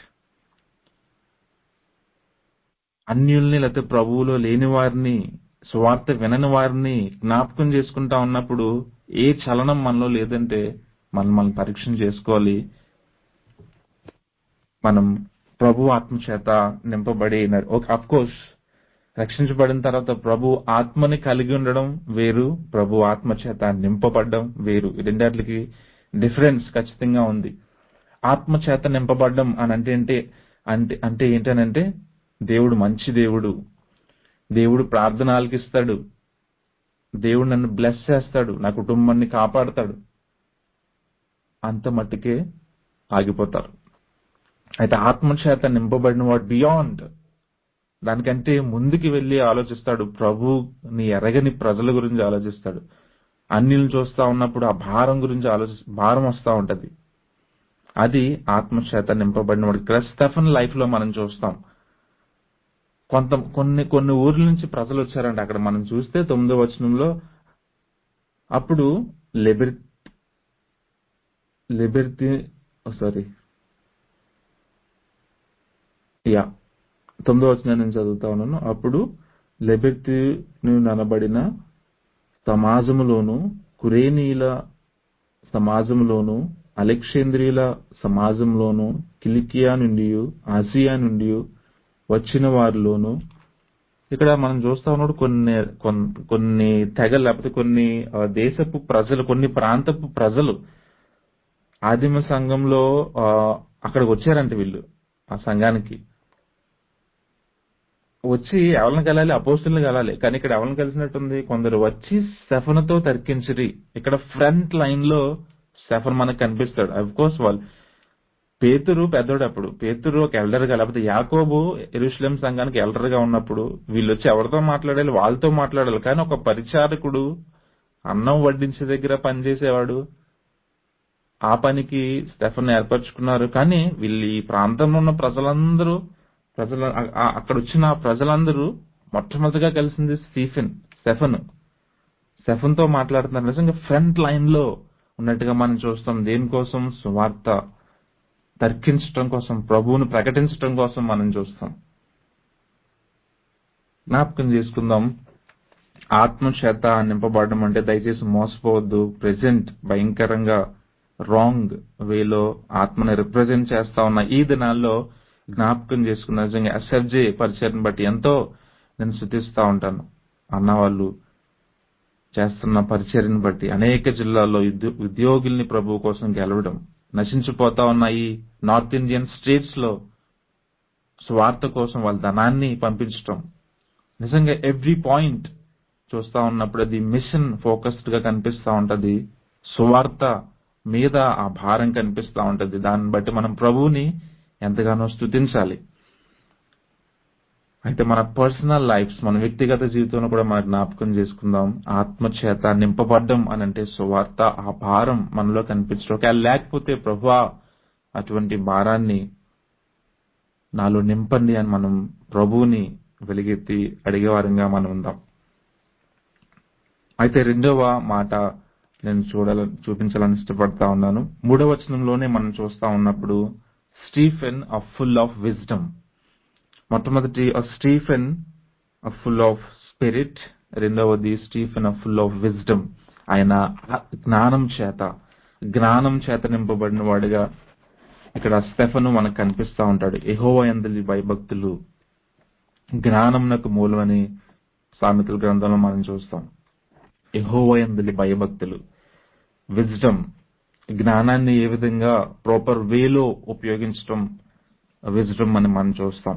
అన్యుల్ని లేకపోతే ప్రభువులో లేని వారిని సువార్త వినని వారిని జ్ఞాపకం చేసుకుంటా ఉన్నప్పుడు ఏ చలనం మనలో లేదంటే మనం మనం పరీక్ష చేసుకోవాలి మనం ప్రభు ఆత్మ చేత నింపబడి అఫ్ కోర్స్ రక్షించబడిన తర్వాత ప్రభు ఆత్మని కలిగి ఉండడం వేరు ప్రభు ఆత్మ చేత నింపబడడం వేరు ఈ రెండాట్లకి డిఫరెన్స్ ఖచ్చితంగా ఉంది ఆత్మ చేత నింపబడడం అని అంటే అంటే అంటే అంటే ఏంటనంటే దేవుడు మంచి దేవుడు దేవుడు ప్రార్థన ఆలకిస్తాడు దేవుడు నన్ను బ్లెస్ చేస్తాడు నా కుటుంబాన్ని కాపాడతాడు అంత మట్టుకే ఆగిపోతారు అయితే ఆత్మ చేత నింపబడిన వాడు బియాండ్ దానికంటే ముందుకి వెళ్లి ఆలోచిస్తాడు ప్రభుని ఎరగని ప్రజల గురించి ఆలోచిస్తాడు అన్యులను చూస్తా ఉన్నప్పుడు ఆ భారం గురించి ఆలోచి భారం వస్తా ఉంటది అది ఆత్మ చేత నింపబడిన వాడు ఇక్కడ స్టెఫన్ లైఫ్ లో మనం చూస్తాం కొంత కొన్ని కొన్ని ఊర్ల నుంచి ప్రజలు వచ్చారంట అక్కడ మనం చూస్తే తొమ్మిదో వచనంలో అప్పుడు లిబర్ లిబర్టీ సారీ యా తొమ్మిదో వచనం నేను చదువుతా ఉన్నాను అప్పుడు లెబెర్తి ననబడిన సమాజములోను కురేనీల సమాజంలోను అలెక్షేంద్రియుల సమాజంలోను కిలికియా నుండి ఆసియా నుండి వచ్చిన వారిలోను ఇక్కడ మనం చూస్తా ఉన్నాడు కొన్ని కొన్- కొన్ని తెగలు లేకపోతే కొన్ని ఆ, దేశపు ప్రజలు కొన్ని ప్రాంతపు ప్రజలు ఆదిమ సంఘంలో ఆ, అక్కడికి వచ్చారంట వీళ్ళు ఆ సంఘానికి వచ్చి ఎవరిని కలాలి అపోస్తుల్ని కలాలి కానీ ఇక్కడ ఎవరిని కలిసినట్టుంది కొందరు వచ్చి సెఫన్తో తర్కించిరి ఇక్కడ ఫ్రంట్ లైన్ లో సెఫన్ మనకు కనిపిస్తాడు అఫ్ కోర్స్ వాళ్ళు పేతురు పెద్దోడు అప్పుడు పేతురు ఒక ఎల్డర్ గా లేకపోతే యాకోబు ఎరుషులేం సంఘానికి ఎల్డర్ గా ఉన్నప్పుడు వీళ్ళు వచ్చి ఎవరితో మాట్లాడాలి వాళ్ళతో మాట్లాడాలి కానీ ఒక పరిచారకుడు అన్నం వడ్డించే దగ్గర పనిచేసేవాడు ఆ పనికి స్టెఫన్ ఏర్పరచుకున్నారు కానీ వీళ్ళు ఈ ప్రాంతంలో ఉన్న ప్రజలందరూ ప్రజల ఆ- ఆ- అక్కడ వచ్చిన ప్రజలందరూ మొట్టమొదటిగా కలిసింది స్టీఫెన్ స్టెఫన్ స్టెఫన్ తో మాట్లాడుతున్నారు నిజంగా ఫ్రంట్ లైన్ లో ఉన్నట్టుగా మనం చూస్తాం దేనికోసం సువార్త తర్కించటం కోసం ప్రభువును ప్రకటించటం కోసం మనం చూస్తాం జ్ఞాపకం చేసుకుందాం ఆత్మ చేత నింపబడడం అంటే దయచేసి మోసపోవద్దు ప్రెసెంట్ భయంకరంగా రాంగ్ వేలో ఆత్మని రిప్రజెంట్ చేస్తా ఉన్న ఈ దినాల్లో జ్ఞాపకం చేసుకున్న నిజంగా ఎస్ఎఫ్జే పరిచయం బట్టి ఎంతో నేను శుతిస్తా ఉంటాను అన్న వాళ్ళు చేస్తున్న పరిచర్ని బట్టి అనేక జిల్లాల్లో ఉద్యో- ఉద్యోగుల్ని ప్రభు కోసం గెలవడం నశించిపోతా ఉన్న ఈ నార్త్ ఇండియన్ స్టేట్స్ లో స్వార్థ కోసం వాళ్ళ ధనాన్ని పంపించటం నిజంగా ఎవ్రీ పాయింట్ చూస్తా ఉన్నప్పుడు అది మిషన్ ఫోకస్డ్ గా కనిపిస్తా ఉంటది సువార్త మీద ఆ భారం కనిపిస్తా ఉంటది దాన్ని బట్టి మనం ప్రభువుని ఎంతగానో స్తుతించాలి అయితే మన పర్సనల్ లైఫ్స్ మన వ్యక్తిగత జీవితంలో కూడా మనం జ్ఞాపకం చేసుకుందాం ఆత్మ చేత నింపబడ్డం అని అంటే సువార్త ఆ భారం మనలో కనిపించడం ఒకవేళ లేకపోతే ప్రభువా అటువంటి భారాన్ని నాలో నింపండి అని మనం ప్రభువుని వెలిగెత్తి అడిగేవారంగా మనం ఉందాం అయితే రెండవ మాట నేను చూడాల చూపించాలని ఇష్టపడతా ఉన్నాను మూడవ వచనంలోనే మనం చూస్తా ఉన్నప్పుడు Stephen of full of wisdom మొట్టమొదటి స్టీఫెన్ ఫుల్ ఆఫ్ స్పిరిట్ రెండవది స్టీఫెన్ ఫుల్ ఆఫ్ విజ్డమ్ ఆయన జ్ఞానం చేత జ్ఞానం చేత నింపబడిన వాడిగా ఇక్కడ స్టెఫను మనకు కనిపిస్తా ఉంటాడు ఎహోవ ఎందలి భయభక్తులు జ్ఞానంనకు మూలమని సామెతల గ్రంథంలో మనం చూస్తాం ఎహోవ ఎందలి భయభక్తులు విజ్డమ్ జ్ఞానాన్ని ఏ విధంగా ప్రాపర్ వేలో ఉపయోగించడం విజ్డమ్ అని మనం చూస్తాం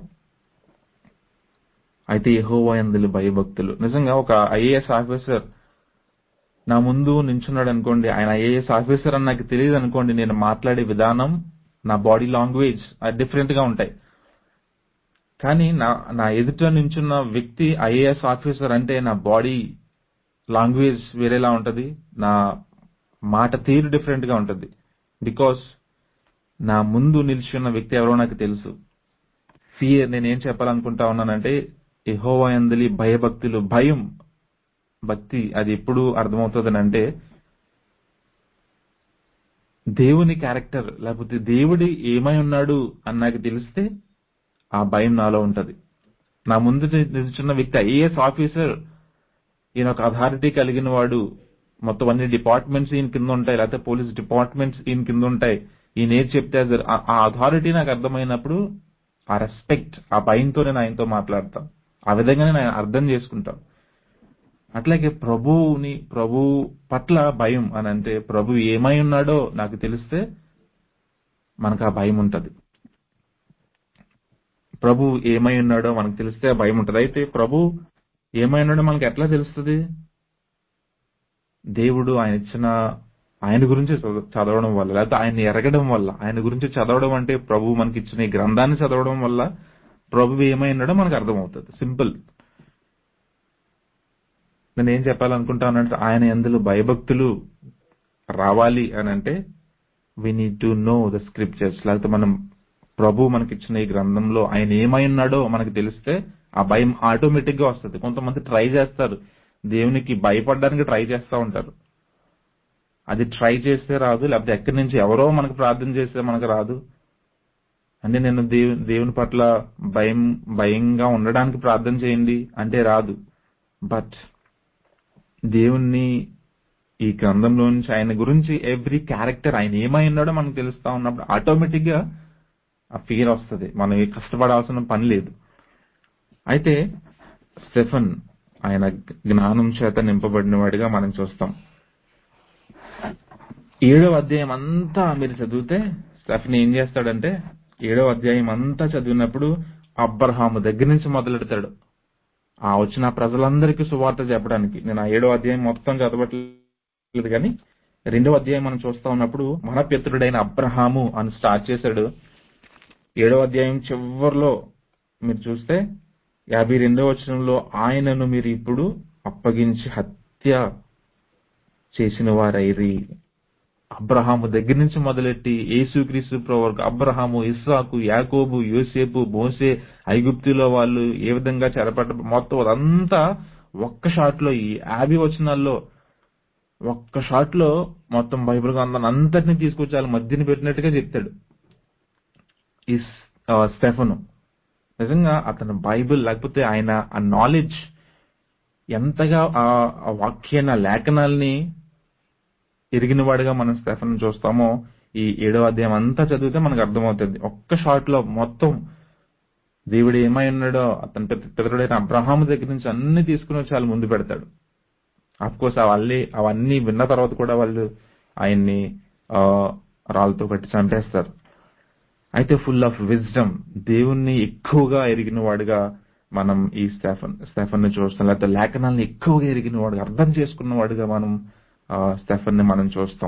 అయితే యెహోవా యందలి భయభక్తులు నిజంగా ఒక ఐఏఎస్ ఆఫీసర్ నా ముందు నించున్నాడు అనుకోండి ఆయన ఐఏఎస్ ఆఫీసర్ అని నాకు తెలియదు అనుకోండి నేను మాట్లాడే విధానం నా బాడీ లాంగ్వేజ్ డిఫరెంట్ గా ఉంటాయి కానీ నా నా ఎదుట నించున్న వ్యక్తి ఐఏఎస్ ఆఫీసర్ అంటే నా బాడీ లాంగ్వేజ్ వేరేలా ఉంటది నా మాట తీరు డిఫరెంట్ గా ఉంటది బికాస్ నా ముందు నిల్చున్న వ్యక్తి ఎవరో నాకు తెలుసు ఫియర్ నేనేం చెప్పాలనుకుంటా ఉన్నానంటే ఎహోవా యందలి భయభక్తులు భయం భక్తి అది ఎప్పుడు అర్థమవుతుంది అంటే దేవుని క్యారెక్టర్ లేకపోతే దేవుడి ఏమై ఉన్నాడు అని నాకు తెలిస్తే ఆ భయం నాలో ఉంటది నా ముందు నిల్చున్న వ్యక్తి ఐఏఎస్ ఆఫీసర్ ఈయన ఒక అథారిటీ కలిగిన వాడు మొత్తం అన్ని డిపార్ట్మెంట్స్ ఈయన కింద ఉంటాయి లేకపోతే పోలీస్ డిపార్ట్మెంట్స్ ఈయన కింద ఉంటాయి ఈయన ఏది చెప్తే అది జర- ఆ- ఆ అథారిటీ నాకు అర్థమైనప్పుడు ఆ రెస్పెక్ట్ ఆ భయంతో నేను ఆయనతో మాట్లాడతాను ఆ విధంగా నేను ఆయన అర్థం చేసుకుంటాను అట్లాగే ప్రభువుని ప్రభు పట్ల భయం అని అంటే ప్రభు ఏమై ఉన్నాడో నాకు తెలిస్తే మనకు ఆ భయం ఉంటది ప్రభు ఏమై ఉన్నాడో మనకు తెలిస్తే ఆ భయం ఉంటది అయితే ప్రభు ఏమై ఉన్నాడో మనకు ఎట్లా తెలుస్తుంది దేవుడు ఆయన ఇచ్చిన ఆయన గురించి చదవ- చదవడం వల్ల లేకపోతే ఆయన ఎరగడం వల్ల ఆయన గురించి చదవడం అంటే ప్రభు మనకి ఇచ్చిన ఈ గ్రంథాన్ని చదవడం వల్ల ప్రభు ఏమై ఉన్నాడో మనకు అర్థమవుతుంది సింపుల్ నేను ఏం చెప్పాలనుకుంటానంటే ఆయన ఎందులో భయభక్తులు రావాలి అని అంటే we need to know the scriptures లేకపోతే మనం ప్రభు మనకిచ్చిన ఈ గ్రంథంలో ఆయన ఏమై ఉన్నాడో మనకు తెలిస్తే ఆ భయం ఆటోమేటిక్ గా వస్తుంది కొంతమంది ట్రై చేస్తారు దేవునికి భయపడడానికి ట్రై చేస్తూ ఉంటారు అది ట్రై చేస్తే రాదు లేకపోతే ఎక్కడి నుంచి ఎవరో మనకు ప్రార్థన చేస్తే మనకు రాదు అంటే నేను దేవు దేవుని పట్ల భయం భయంగా ఉండడానికి ప్రార్థన చేయండి అంటే రాదు బట్ దేవుణ్ణి ఈ గ్రంథంలో నుంచి ఆయన గురించి ఎవ్రీ క్యారెక్టర్ ఆయన ఏమై ఉన్నాడో మనకు తెలుస్తా ఉన్నప్పుడు ఆటోమేటిక్ గా ఆ ఫియర్ వస్తుంది మనం ఏ కష్టపడాల్సిన పని లేదు అయితే స్టెఫన్ ఆయన జ్ఞానం చేత నింపబడిన వాడిగా మనం చూస్తాం ఏడవ అధ్యాయం అంతా మీరు చదివితే స్టెఫన్ ఏం చేస్తాడంటే ఏడవ అధ్యాయం అంతా చదివినప్పుడు అబ్రహాము దగ్గర నుంచి మొదలెడతాడు ఆ వచ్చిన ప్రజలందరికీ సువార్త చెప్పడానికి నేను ఆ ఏడవ అధ్యాయం మొత్తం చదవట్లేదు కానీ రెండవ అధ్యాయం మనం చూస్తా ఉన్నప్పుడు మన పితృడైన అబ్రహాము అని స్టార్ట్ చేశాడు ఏడవ అధ్యాయం చివరిలో మీరు చూస్తే యాభై రెండవ వచనంలో ఆయనను మీరు ఇప్పుడు అప్పగించి హత్య చేసిన వారైరి అబ్రహాము దగ్గర నుంచి మొదలెట్టి యేసుక్రీస్తు ప్రవరకు అబ్రహాము ఇస్సాకు యాకోబు యోసేపు మోసే ఐగుప్తులో వాళ్ళు ఏ విధంగా చెరపట్ట మొత్తం అదంతా ఒక్క షాట్ లో ఈ యాభై వచనాల్లో ఒక్క షాట్ లో మొత్తం బైబిల్ గ్రంథాన్ని అంతటిని తీసుకొచ్చి వాళ్ళ మధ్యన పెట్టినట్టుగా చెప్తాడు ఈ స్టెఫను నిజంగా అతను బైబిల్ లేకపోతే ఆయన ఆ నాలెడ్జ్ ఎంతగా ఆ ఆ వాక్యాన్ని ఆ లేఖనాల్ని ఎరిగిన వాడిగా మనం స్టెఫన్ చూస్తామో ఈ ఏడవ అధ్యాయం అంతా చదివితే మనకు అర్థమవుతుంది ఒక్క షాట్ లో మొత్తం దేవుడు ఏమై ఉన్నాడో అతని పితరుడైన అబ్రహాము దగ్గర నుంచి అన్ని తీసుకుని వచ్చి వాళ్ళు ముందు పెడతాడు అఫ్ కోర్స్ అవన్నీ అవన్నీ విన్న తర్వాత కూడా వాళ్ళు ఆయన్ని ఆ, రాళ్ళతో కట్టి చంపేస్తారు అయితే ఫుల్ ఆఫ్ విజ్డమ్ దేవుణ్ణి ఎక్కువగా ఎరిగిన వాడుగా మనం ఈ స్టెఫన్ స్టెఫన్ ని చూస్తాం లేకపోతే లేఖనాలను ఎక్కువగా ఎరిగిన వాడుగా అర్థం చేసుకున్న వాడుగా మనం ఆ, స్టెఫన్ ని మనం చూస్తాం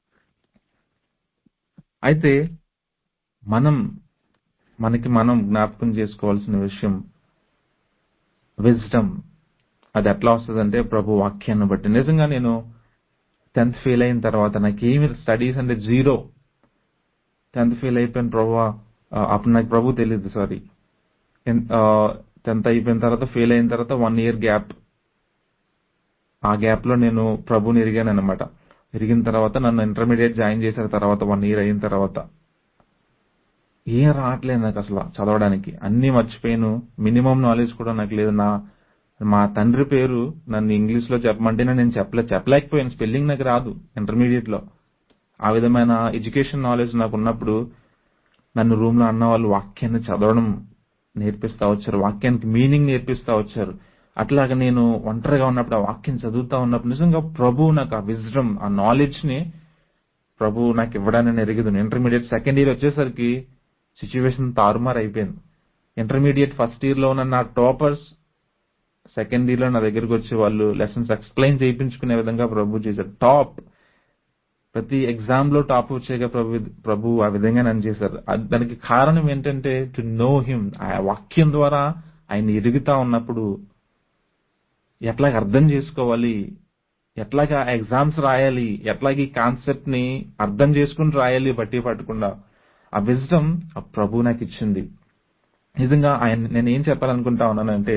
అయితే మనం మనకి మనం జ్ఞాపకం చేసుకోవాల్సిన విషయం విజ్డమ్ అది ఎట్లా వస్తుందంటే ప్రభు వాక్యాన్ని బట్టి నిజంగా నేను టెన్త్ ఫెయిల్ అయిన తర్వాత నాకేమి స్టడీస్ అంటే జీరో టెన్త్ ఫెయిల్ అయిపోయిన ప్రభు అప్పుడు నాకు ప్రభు తెలియదు సారీ టెన్త్ అయిపోయిన తర్వాత ఫెయిల్ అయిన తర్వాత వన్ ఇయర్ గ్యాప్ ఆ గ్యాప్ లో నేను ప్రభుని ఎరిగాను అనమాట ఎరిగిన తర్వాత నన్ను ఇంటర్మీడియట్ జాయిన్ చేసిన తర్వాత వన్ ఇయర్ అయిన తర్వాత ఏం రావట్లేదు నాకు అసలు చదవడానికి అన్ని మర్చిపోయాను మినిమం నాలెడ్జ్ కూడా నాకు లేదు నా మా తండ్రి పేరు నన్ను ఇంగ్లీష్ లో చెప్పమంటే నేను చెప్పలే చెప్పలేకపోయాను స్పెల్లింగ్ నాకు రాదు ఇంటర్మీడియట్ లో ఆ విధమైన ఎడ్యుకేషన్ నాలెడ్జ్ నాకు ఉన్నప్పుడు నన్ను రూమ్ లో అన్న వాళ్ళు వాక్యాన్ని చదవడం నేర్పిస్తా వచ్చారు వాక్యానికి మీనింగ్ నేర్పిస్తా వచ్చారు అట్లాగా నేను ఒంటరిగా ఉన్నప్పుడు ఆ వాక్యం చదువుతా ఉన్నప్పుడు నిజంగా ప్రభు నాకు ఆ విజ్డమ్ ఆ నాలెడ్జ్ ని ప్రభు నాకు ఇవ్వడానికి నేను ఎరిగదు ఇంటర్మీడియట్ సెకండ్ ఇయర్ వచ్చేసరికి సిచ్యువేషన్ తారుమారు అయిపోయింది ఇంటర్మీడియట్ ఫస్ట్ ఇయర్ లో ఉన్న నా టాపర్స్ సెకండ్ ఇయర్ లో నా దగ్గరికి వచ్చి వాళ్ళు లెసన్స్ ఎక్స్ప్లెయిన్ చేయించుకునే విధంగా ప్రభు చేశారు టాప్ ప్రతి ఎగ్జామ్ లో టాప్ వచ్చేగా ప్రభు ప్రభు ఆ విధంగా నన్ను చేశారు అది- దానికి కారణం ఏంటంటే టు నో హిమ్ ఆ వాక్యం ద్వారా ఆయన ఎదుగుతా ఉన్నప్పుడు ఎట్లాగ అర్థం చేసుకోవాలి ఎట్లాగా ఎగ్జామ్స్ రాయాలి ఎట్లాగ ఈ కాన్సెప్ట్ ని అర్థం చేసుకుని రాయాలి బట్టి పట్టకుండా ఆ విజ్డమ్ ఆ ప్రభు నాకు ఇచ్చింది నిజంగా ఆయన నేను ఏం చెప్పాలనుకుంటా ఉన్నానంటే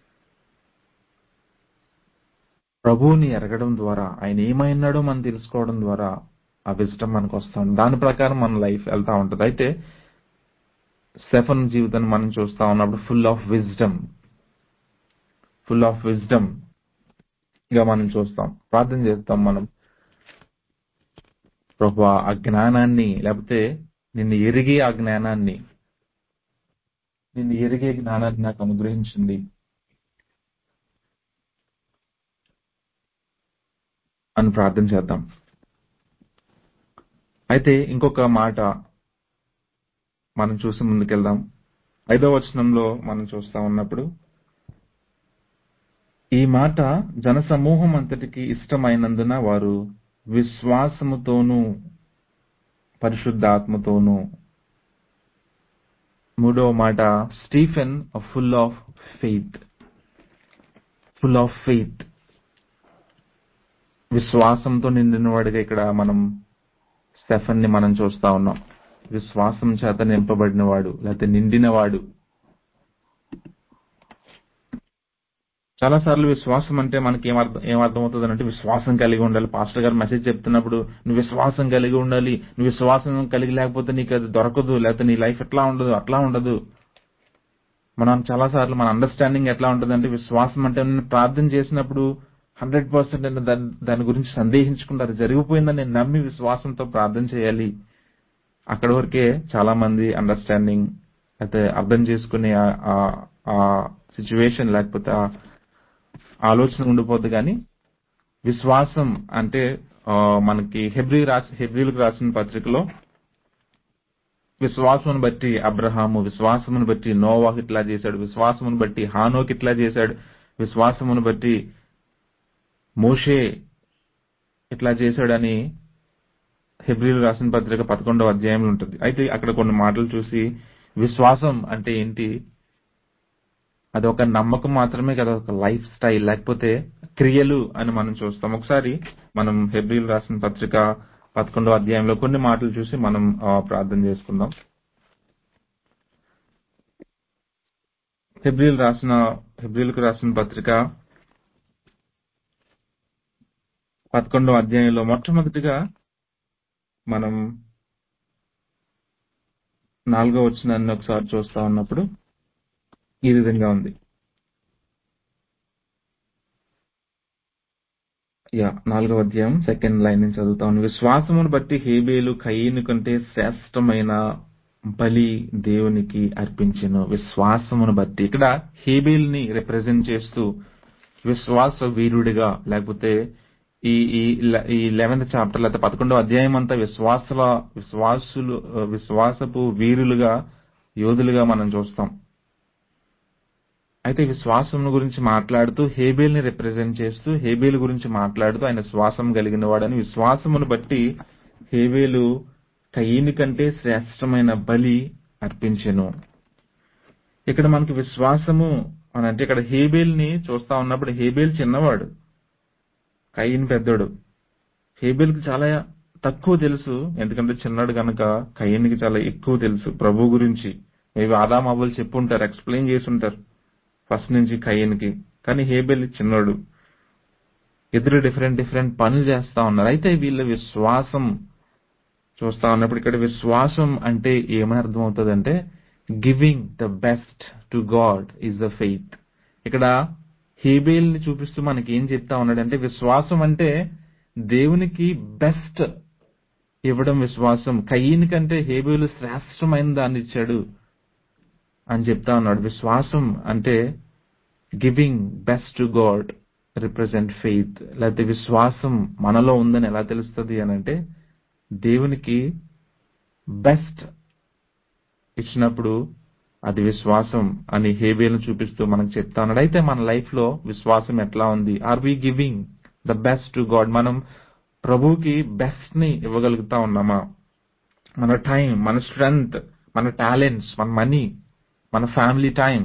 ప్రభువుని ఎరగడం ద్వారా ఆయన ఏమైనాడో మనం తెలుసుకోవడం ద్వారా ఆ విజ్డమ్ మనకు వస్తాం దాని ప్రకారం మన లైఫ్ వెళ్తా ఉంటది అయితే స్టెఫన్ జీవితాన్ని మనం చూస్తా ఉన్నప్పుడు full of wisdom full of wisdom గా మనం చూస్తాం ప్రార్థన చేస్తాం మనం ప్రభు ఆ జ్ఞానాన్ని లేకపోతే నిన్ను ఎరిగి ఆ జ్ఞానాన్ని నిన్ను ఎరిగే జ్ఞానాన్ని నాకు అనుగ్రహించింది అని ప్రార్థన చేద్దాం అయితే ఇంకొక మాట మనం చూసి ముందుకెళ్దాం ఐదో వచనంలో మనం చూస్తా ఉన్నప్పుడు ఈ మాట జనసమూహం అంతటికి ఇష్టమైనందున వారు విశ్వాసముతోనూ పరిశుద్ధాత్మతోనూ మూడవ మాట Stephen full of faith full of faith విశ్వాసంతో నిండినవాడిగా ఇక్కడ మనం స్టెఫన్ ని మనం చూస్తా ఉన్నాం విశ్వాసం చేత నింపబడినవాడు లేకపోతే నిండినవాడు చాలా సార్లు విశ్వాసం అంటే మనకి ఏమర్థం ఏమర్థమవుతుంది అంటే విశ్వాసం కలిగి ఉండాలి పాస్టర్ గారు మెసేజ్ చెప్తున్నప్పుడు నువ్వు విశ్వాసం కలిగి ఉండాలి నువ్వు విశ్వాసం కలిగి లేకపోతే నీకు అది దొరకదు లేకపోతే నీ లైఫ్ ఎట్లా ఉండదు అట్లా ఉండదు మనం చాలా సార్లు మన అండర్స్టాండింగ్ ఎట్లా ఉంటుంది అంటే విశ్వాసం అంటే నేను ప్రార్థన చేసినప్పుడు హండ్రెడ్ పర్సెంట్ నేను దాని దాని గురించి సందేహించుకుంటారు జరిగిపోయిందని నేను నమ్మి విశ్వాసంతో ప్రార్థన చేయాలి అక్కడ వరకే చాలా మంది అండర్స్టాండింగ్ అయితే అర్థం చేసుకునే ఆ సిచ్యువేషన్ లేకపోతే ఆ ఆలోచన ఉండిపోద్ది కానీ విశ్వాసం అంటే ఆ, మనకి హెబ్రి రాసి హెబ్రిలకు రాసిన పత్రికలో విశ్వాసమును బట్టి అబ్రహాము విశ్వాసమును బట్టి నోవాహ్ ఇట్లా చేశాడు విశ్వాసమును బట్టి హానోక్ ఇట్లా చేశాడు విశ్వాసమును బట్టి మోషే ఇట్లా చేశాడని హెబ్రిలు రాసిన పత్రిక పదకొండవ అధ్యాయంలో ఉంటుంది అయితే అక్కడ కొన్ని మాటలు చూసి విశ్వాసం అంటే ఏంటి అది ఒక నమ్మకం మాత్రమే కదా ఒక లైఫ్ స్టైల్ లేకపోతే క్రియలు అని మనం చూస్తాం ఒకసారి మనం హెబ్రిల్ రాసిన పత్రిక పదకొండవ అధ్యాయంలో కొన్ని మాటలు చూసి మనం ఆ, ప్రార్థన చేసుకుందాం హెబ్రిల్ రాసిన హెబ్రిల్కు రాసిన పత్రిక పదకొండవ అధ్యాయంలో మొట్టమొదటిగా మనం నాలుగో వచ్చినాన్ని ఒకసారి చూస్తా ఉన్నప్పుడు ఈ విధంగా ఉంది యా నాలుగవ అధ్యాయం సెకండ్ లైన్ నుంచి చదువుతాను విశ్వాసమును బట్టి హేబేలు కయ్యను కంటే శ్రేష్టమైన బలి దేవునికి అర్పించెను విశ్వాసమును బట్టి ఇక్కడ హేబేల్ని రిప్రజెంట్ చేస్తూ విశ్వాస వీరుడిగా లేకపోతే ఈ ఈ లె- ఈ లెవెన్త్ చాప్టర్ లేకపోతే పదకొండవ అధ్యాయం అంతా విశ్వాసుల విశ్వాసులు విశ్వాసపు వీరులుగా యోధులుగా మనం చూస్తాం అయితే విశ్వాసం గురించి మాట్లాడుతూ హేబేల్ ని రిప్రజెంట్ చేస్తూ హేబేల్ గురించి మాట్లాడుతూ ఆయన శ్వాసం కలిగిన వాడని విశ్వాసమును బట్టి హేబేలు కయ్యని కంటే శ్రేష్టమైన బలి అర్పించెను ఇక్కడ మనకి విశ్వాసము అని అంటే ఇక్కడ హేబేల్ ని చూస్తా ఉన్నప్పుడు హేబేల్ చిన్నవాడు కయ్యని పెద్దోడు హేబేల్కి చాలా తక్కువ తెలుసు ఎందుకంటే చిన్నాడు కనుక కయ్యనికి చాలా ఎక్కువ తెలుసు ప్రభు గురించి మేబీ ఆదాం అవ్వలు చెప్పుంటారు ఎక్స్ప్లెయిన్ చేసి ఉంటారు ఫస్ట్ నుంచి కయ్యనికి కానీ హేబెల్ చిన్నోడు ఇద్దరు డిఫరెంట్ డిఫరెంట్ పనులు చేస్తా ఉన్నారు అయితే వీళ్ళ విశ్వాసం చూస్తా ఉన్నప్పుడు ఇక్కడ విశ్వాసం అంటే ఏమని అర్థం అవుతుందంటే giving the best to God is the faith ఇక్కడ హేబేల్ ని చూపిస్తూ మనకి ఏం చెప్తా ఉన్నాడంటే విశ్వాసం అంటే దేవునికి బెస్ట్ ఇవ్వడం విశ్వాసం కయ్యని కంటే హేబేలు శ్రేష్టమైన దాన్ని ఇచ్చాడు అని చెప్తా ఉన్నాడు విశ్వాసం అంటే giving best to God represent faith లేకపోతే విశ్వాసం మనలో ఉందని ఎలా తెలుస్తుంది అని అంటే దేవునికి బెస్ట్ ఇచ్చినప్పుడు అది విశ్వాసం అని హేబేల్ను చూపిస్తూ మనకు చెప్తా ఉన్నాడు అయితే మన లైఫ్ లో విశ్వాసం ఎట్లా ఉంది are we giving the best to God మనం ప్రభువుకి బెస్ట్ ని ఇవ్వగలుగుతా ఉన్నామా మన టైం మన స్ట్రెంగ్త్ మన టాలెంట్స్ మన మనీ మన family time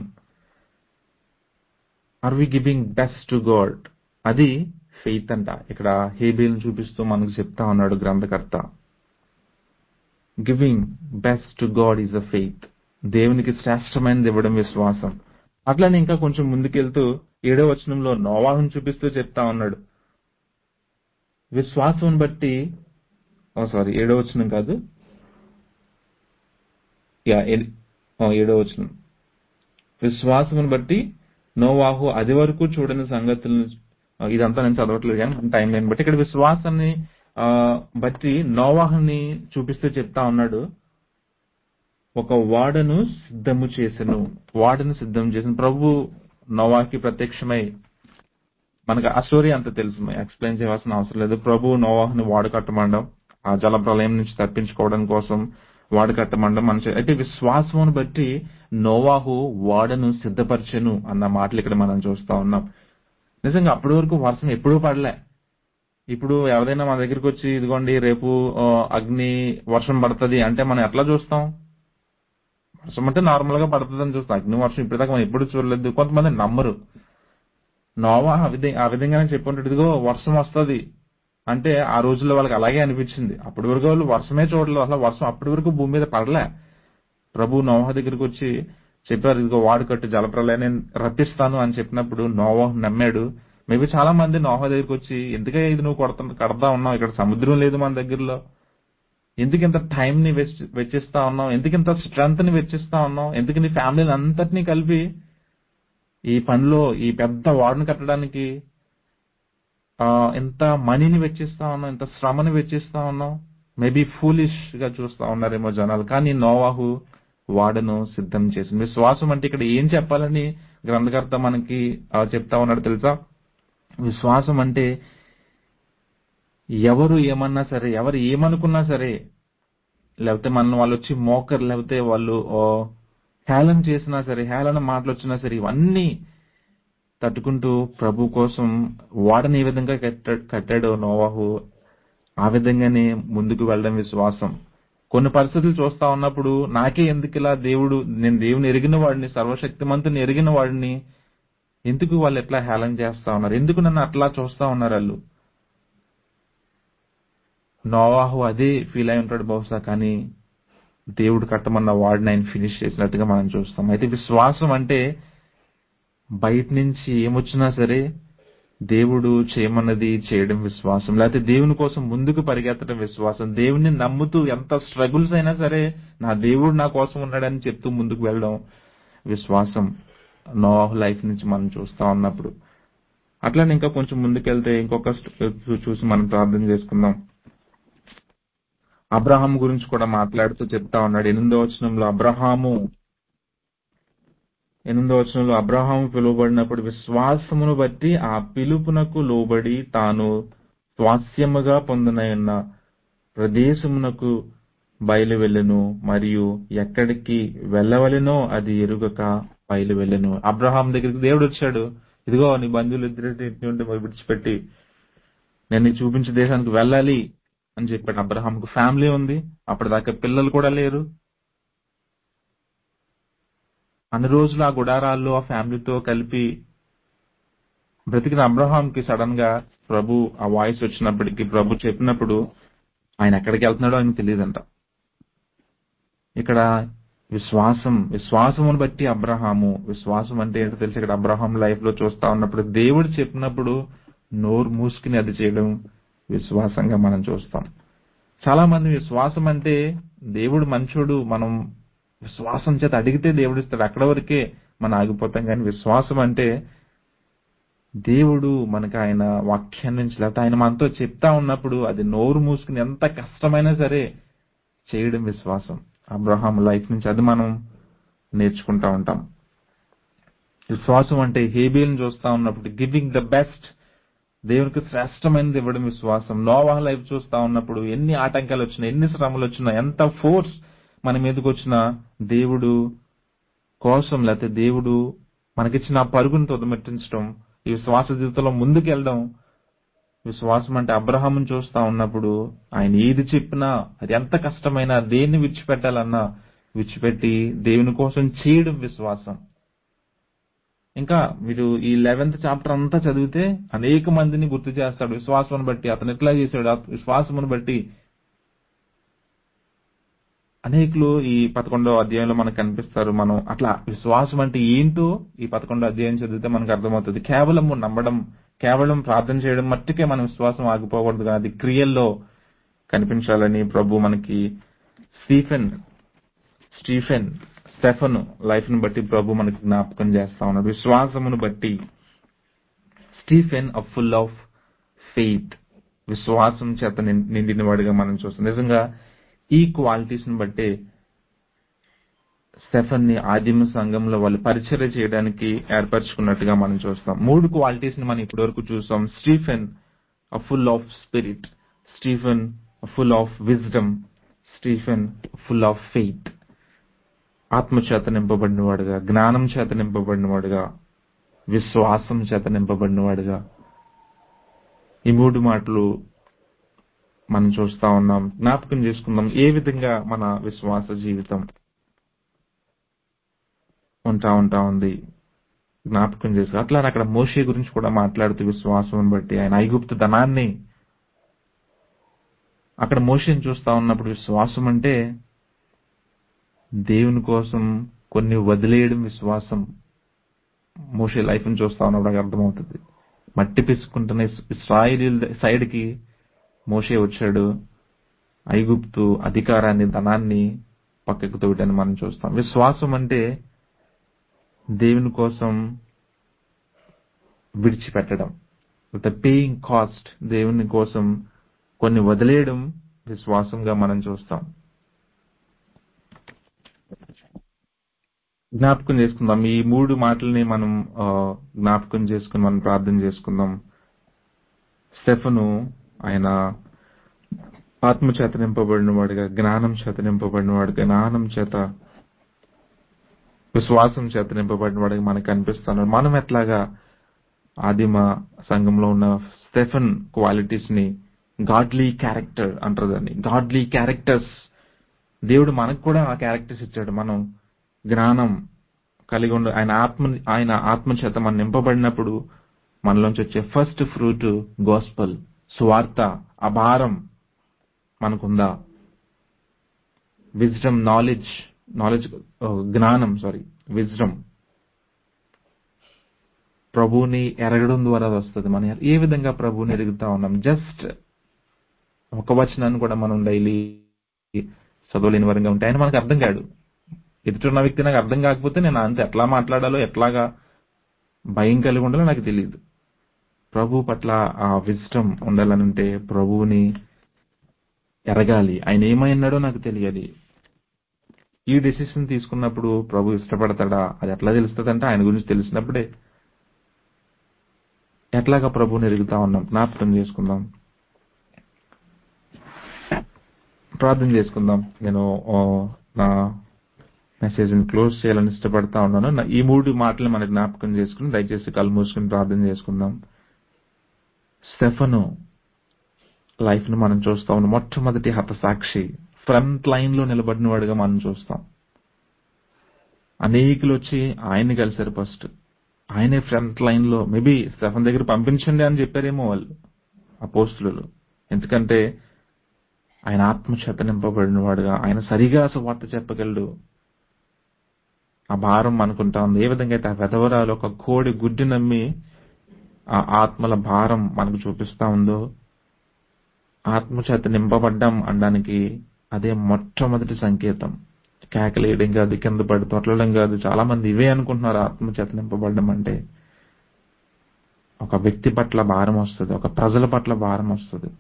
are we giving best to God అది ఫెయిత్ అంట ఇక్కడ హేబేల్ చూపిస్తూ మనకు చెప్తా ఉన్నాడు గ్రంథకర్త giving best to God is a faith దేవునికి శ్రేష్టమైనది ఇవ్వడం విశ్వాసం అట్లానే ఇంకా కొంచెం ముందుకెళ్తూ ఏడో వచనంలో నోవాహుని చూపిస్తూ చెప్తా ఉన్నాడు విశ్వాసం బట్టి ఓ సారీ ఏడో వచనం కాదు యా ఏ- ఓ, ఏడో వచనం విశ్వాసమును బట్టి నోవాహు అది వరకు చూడని సంగతులను ఆ, ఇదంతా నేను చదవట్లేదు కానీ మన టైం లేని బట్టి ఇక్కడ విశ్వాసాన్ని ఆ, బట్టి నోవాహుని చూపిస్తూ చెప్తా ఉన్నాడు ఒక వాడను సిద్ధము చేసెను వాడను సిద్ధం చేసిన ప్రభు నోవాకి ప్రత్యక్షమై మనకు ఆ స్టోరీ అంత తెలుసు ఎక్స్ప్లెయిన్ చేయాల్సిన అవసరం లేదు ప్రభు నోవాహుని వాడు కట్టమండం ఆ జల ప్రళయం నుంచి తప్పించుకోవడం కోసం వాడు కట్టమండం మన చే- అయితే విశ్వాసమును బట్టి నోవాహు వాడను సిద్ధపరచెను అన్న మాటలు ఇక్కడ మనం చూస్తా ఉన్నాం నిజంగా అప్పటి వరకు వర్షం ఎప్పుడూ పడలే ఇప్పుడు ఎవరైనా మన దగ్గరికి వచ్చి ఇదిగోండి రేపు ఆ, అగ్ని వర్షం పడుతుంది అంటే మనం ఎట్లా చూస్తాం వర్షం అంటే నార్మల్ గా పడుతుందని చూస్తాం అగ్ని వర్షం ఇప్పటిదాకా మనం ఎప్పుడు చూడలేదు కొంతమంది నమ్మరు నోవా ఆ విధంగా ఆ విధంగానే చెప్పుంటాడు ఇదిగో వర్షం వస్తది అంటే ఆ రోజుల్లో వాళ్ళకి అలాగే అనిపించింది అప్పటి వరకు వాళ్ళు వర్షమే చూడలేదు అసలు వర్షం అప్పటి వరకు భూమి మీద పడలే ప్రభు నోవా దగ్గరికి వచ్చి చెప్పారు ఇదిగో వాడు కట్టు జలప్రలయం నేను రప్పిస్తాను అని చెప్పినప్పుడు నోవా నమ్మాడు మేబీ చాలా మంది నోవా దగ్గరికి వచ్చి ఎందుకే ఇది నువ్వు కొడతా కడతా ఉన్నావు ఇక్కడ సముద్రం లేదు మన దగ్గరలో ఎందుకు ఇంత టైం ని వెచ్చి- వెచ్చిస్తా ఉన్నావు ఎందుకు ఇంత స్ట్రెంత్ ని వెచ్చిస్తా ఉన్నావు ఎందుకు నీ ఫ్యామిలీని అంతటినీ కలిపి ఈ పనిలో ఈ పెద్ద వాడును కట్టడానికి ఆ, ఎంత మనీని వెచ్చిస్తా ఉన్నావు ఎంత శ్రమని వెచ్చిస్తా ఉన్నావు మేబీ ఫూలిష్ గా చూస్తా ఉన్నారేమో జనాలు కానీ నోవాహు వాడను సిద్ధం చేసింది విశ్వాసం అంటే ఇక్కడ ఏం చెప్పాలని గ్రంథకర్త మనకి ఆ, చెప్తా ఉన్నాడు తెలుసా విశ్వాసం అంటే ఎవరు ఏమన్నా సరే ఎవరు ఏమనుకున్నా సరే లేకపోతే మన వాళ్ళు వచ్చి మోకర్ లేకపోతే వాళ్ళు ఓ, హేళన చేసినా సరే హేళన మాటలు వచ్చినా సరే ఇవన్నీ తట్టుకుంటూ ప్రభు కోసం వాడని ఏ విధంగా కట్టాడు కట్టాడో నోవాహు ఆ విధంగానే ముందుకు వెళ్ళడం విశ్వాసం కొన్ని పరిస్థితులు చూస్తా ఉన్నప్పుడు నాకే ఎందుకు ఇలా దేవుడు నేను దేవుని ఎరిగిన వాడిని సర్వశక్తిమంతుని ఎరిగిన వాడిని ఎందుకు వాళ్ళు ఎట్లా హేళన చేస్తా ఉన్నారు ఎందుకు నన్ను అట్లా చూస్తా ఉన్నారు వాళ్ళు నోవాహు అదే ఫీల్ అయి ఉంటాడు బహుశా కానీ దేవుడు కట్టమన్న వాడిని ఆయన ఫినిష్ చేసినట్టుగా మనం చూస్తాం అయితే విశ్వాసం అంటే బయట నుంచి ఏమొచ్చినా సరే దేవుడు చేయమన్నది చేయడం విశ్వాసం లేకపోతే దేవుని కోసం ముందుకు పరిగెత్తడం విశ్వాసం దేవుని నమ్ముతూ ఎంత స్ట్రగుల్స్ అయినా సరే నా దేవుడు నా కోసం ఉన్నాడని చెప్తూ ముందుకు వెళ్ళడం విశ్వాసం నోవాహు లైఫ్ నుంచి మనం చూస్తా ఉన్నప్పుడు అట్లనే ఇంకా కొంచెం ముందుకెళ్తే ఇంకొక స్ట్- చూసి మనం ప్రార్థన చేసుకుందాం అబ్రహాం గురించి కూడా మాట్లాడుతూ చెప్తా ఉన్నాడు ఎనిమిదో వచనంలో అబ్రహాము ఎనిమిదో వచనంలో అబ్రహాము పిలువబడినప్పుడు విశ్వాసమును బట్టి ఆ పిలుపునకు లోబడి తాను స్వాస్యముగా పొందనయున్న ప్రదేశమునకు బయలు వెళ్ళెను మరియు ఎక్కడికి వెళ్ళవలెనో అది ఎరుగక బయలు వెళ్ళెను అబ్రహాం దగ్గరికి దేవుడు వచ్చాడు ఇదిగో నీ బంధువులు ఇద్దరు ఉంటే విడిచిపెట్టి నేను నీకు చూపించే దేశానికి వెళ్ళాలి అని చెప్పాడు అబ్రహాంకు ఫ్యామిలీ ఉంది అప్పటిదాకా పిల్లలు కూడా లేరు అన్ని రోజులు ఆ గుడారాల్లో ఆ ఫ్యామిలీతో కలిపి బ్రతికిన అబ్రహాంకి సడన్ గా ప్రభు ఆ వాయిస్ వచ్చినప్పటికీ ప్రభు చెప్పినప్పుడు ఆయన ఎక్కడికి వెళ్తున్నాడో ఆయన తెలియదంట ఇక్కడ విశ్వాసం విశ్వాసమును బట్టి అబ్రహాము విశ్వాసం అంటే ఏంటో తెలిసి ఇక్కడ అబ్రహాం లైఫ్ లో చూస్తా ఉన్నప్పుడు దేవుడు చెప్పినప్పుడు నోరు మూసుకుని అది చేయడం విశ్వాసంగా మనం చూస్తాం చాలా మంది విశ్వాసం అంటే దేవుడు మంచోడు మనం విశ్వాసం చేత అడిగితే దేవుడు ఇస్తాడు అక్కడ వరకే మనం ఆగిపోతాం కానీ విశ్వాసం అంటే దేవుడు మనకి ఆయన వాక్యం నుంచి లేకపోతే ఆయన మనతో చెప్తా ఉన్నప్పుడు అది నోరు మూసుకుని ఎంత కష్టమైనా సరే చేయడం విశ్వాసం అబ్రహాం లైఫ్ నుంచి అది మనం నేర్చుకుంటా ఉంటాం విశ్వాసం అంటే హేబియల్ని చూస్తా ఉన్నప్పుడు గివింగ్ ద బెస్ట్ దేవునికి శ్రేష్టమైనది ఇవ్వడం విశ్వాసం నోవాహ లైఫ్ చూస్తా ఉన్నప్పుడు ఎన్ని ఆటంకాలు వచ్చినా ఎన్ని శ్రమలు వచ్చినా ఎంత ఫోర్స్ మన మీదకి వచ్చినా దేవుడు కోసం లేకపోతే దేవుడు మనకిచ్చిన ఆ పరుగును తొదమెట్టించడం ఈ విశ్వాస జీవితంలో ముందుకెళ్ళడం విశ్వాసం అంటే అబ్రహాముని చూస్తా ఉన్నప్పుడు ఆయన ఏది చెప్పినా అది ఎంత కష్టమైనా దేన్ని విడిచిపెట్టాలన్నా విడిచిపెట్టి దేవుని కోసం చేయడం విశ్వాసం ఇంకా మీరు ఈ లెవెన్త్ చాప్టర్ అంతా చదివితే అనేక మందిని గుర్తు చేస్తాడు విశ్వాసమును బట్టి అతను ఎట్లా చేశాడు ఆ విశ్వాసమును బట్టి అనేకులు ఈ పదకొండో అధ్యాయంలో మనకు కనిపిస్తారు మనం అట్లా విశ్వాసం అంటే ఏంటో ఈ పదకొండో అధ్యాయం చదివితే మనకు అర్థమవుతుంది కేవలం నమ్మడం కేవలం ప్రార్థన చేయడం మట్టుకే మన విశ్వాసం ఆగిపోకూడదు కానీ అది క్రియల్లో కనిపించాలని ప్రభు మనకి స్టీఫెన్ స్టీఫెన్ స్టెఫన్ లైఫ్ ను బట్టి ప్రభు మనకి జ్ఞాపకం చేస్తా ఉన్నాడు విశ్వాసమును బట్టి Stephen a full of faith విశ్వాసం చేత నిం- నిండిన వాడిగా మనం చూస్తాం నిజంగా ఈ క్వాలిటీస్ ని బట్టే స్టెఫన్ ని ఆదిమ సంఘంలో వాళ్ళు పరిచర్య చేయడానికి ఏర్పరచుకున్నట్టుగా మనం చూస్తాం మూడు క్వాలిటీస్ ని మనం ఇప్పటివరకు చూసాం Stephen full of spirit Stephen full of wisdom Stephen full of faith ఆత్మ చేత నింపబడినవాడుగా జ్ఞానం చేత నింపబడినవాడుగా విశ్వాసం చేత నింపబడినవాడుగా ఈ మూడు మాటలు మనం చూస్తా ఉన్నాం జ్ఞాపకం చేసుకుందాం ఏ విధంగా మన విశ్వాస జీవితం ఉంటా ఉంటా ఉంది జ్ఞాపకం చేసుకో అట్లా అక్కడ మోషే గురించి కూడా మాట్లాడుతూ విశ్వాసం బట్టి ఆయన ఐగుప్తు ధనాన్ని అక్కడ మోషేని చూస్తా ఉన్నప్పుడు విశ్వాసం అంటే దేవుని కోసం కొన్ని వదిలేయడం విశ్వాసం మోషే లైఫ్ ని చూస్తా ఉన్నప్పుడు నాకు అర్థమవుతుంది మట్టి పిసుకుంటున్న ఇస్రాయిల్ సైడ్ కి మోషే వచ్చాడు ఐగుప్తు అధికారాన్ని ధనాన్ని పక్కకు తోటని మనం చూస్తాం విశ్వాసం అంటే దేవుని కోసం విడిచిపెట్టడం విత్ పేయింగ్ కాస్ట్ దేవుని కోసం కొన్ని వదిలేయడం విశ్వాసంగా మనం చూస్తాం జ్ఞాపకం చేసుకుందాం ఈ మూడు మాటల్ని మనం ఆ, జ్ఞాపకం చేసుకుని మనం ప్రార్థన చేసుకుందాం స్టెఫను ఆయన ఆత్మ చేత నింపబడిన వాడుగా జ్ఞానం చేత నింపబడిన వాడుగా జ్ఞానం చేత విశ్వాసం చేత నింపబడిన వాడిగా మనకు కనిపిస్తాను మనం ఎట్లాగా ఆదిమ సంఘంలో ఉన్న స్టెఫన్ క్వాలిటీస్ ని గాడ్లీ క్యారెక్టర్ అంటారు దాన్ని గాడ్లీ క్యారెక్టర్స్ దేవుడు మనకు కూడా ఆ క్యారెక్టర్స్ ఇచ్చాడు మనం జ్ఞానం కలిగి ఉండ ఆయన ఆత్మ ఆయన ఆత్మ చేత మనం నింపబడినప్పుడు మనలోంచి వచ్చే ఫస్ట్ ఫ్రూట్ గోస్పల్ స్వార్థ అభారం మనకుందా విజ్డమ్ నాలెడ్జ్ నాలెడ్జ్ జ్ఞానం సారీ విజ్డమ్ ప్రభువుని ఎరగడం ద్వారా వస్తుంది మన ఏ విధంగా ప్రభువుని ఎరుగుతా ఉన్నాం జస్ట్ ఒక వచనాన్ని కూడా మనం డైలీ చదవలేని వరంగా ఉంటే ఆయన మనకు అర్థం కాడు ఎదుటిన్న వ్యక్తి నాకు అర్థం కాకపోతే నేను అంత ఎట్లా మాట్లాడాలో ఎట్లాగా భయం కలిగి ఉండాలో నాకు తెలియదు ప్రభు పట్ల ఆ విజ్డమ్ ఉండాలని ఉంటే ప్రభువుని ఎరగాలి ఆయన ఏమైనాడో నాకు తెలియాలి ఈ డెసిషన్ తీసుకున్నప్పుడు ప్రభు ఇష్టపడతాడా అది ఎట్లా తెలుస్తుందంటే ఆయన గురించి తెలిసినప్పుడే ఎట్లాగా ప్రభువుని ఎరుగుతా ఉన్నాం జ్ఞాపకం చేసుకుందాం ప్రార్థన చేసుకుందాం నేను ఆ, నా మెసేజ్ ని క్లోజ్ చేయాలని ఇష్టపడతా ఉన్నాను నా- ఈ మూడు మాటలు మన జ్ఞాపకం చేసుకుని దయచేసి కళ్ళు మూసుకుని ప్రార్థన చేసుకుందాం స్టెఫను లైఫ్ ను మనం చూస్తా ఉన్నాం మొట్టమొదటి హతసాక్షి ఫ్రంట్ లైన్ లో నిలబడిన వాడుగా మనం చూస్తాం అనేకులు వచ్చి ఆయన్ని కలిశారు ఫస్ట్ ఆయనే ఫ్రంట్ లైన్ లో మేబీ స్టెఫన్ దగ్గర పంపించండి అని చెప్పారేమో వాళ్ళు ఆ పోస్టులలో ఎందుకంటే ఆయన ఆత్మ చేత నింపబడిన వాడుగా ఆయన సరిగా సువార్త చెప్పగలడు ఆ భారం అనుకుంటా ఉంది ఏ విధంగా అయితే ఆ వెధవరాలు ఒక కోడి గుడ్డి నమ్మి ఆ ఆత్మల భారం మనకు చూపిస్తా ఉందో ఆత్మ చేత నింపబడ్డాం అనడానికి అదే మొట్టమొదటి సంకేతం కేకలేయడం కాదు కింద పడి తొట్టడం కాదు చాలా మంది ఇవే అనుకుంటున్నారు ఆత్మ చేత నింపబడ్డం అంటే ఒక వ్యక్తి పట్ల భారం వస్తుంది ఒక ప్రజల పట్ల భారం వస్తుంది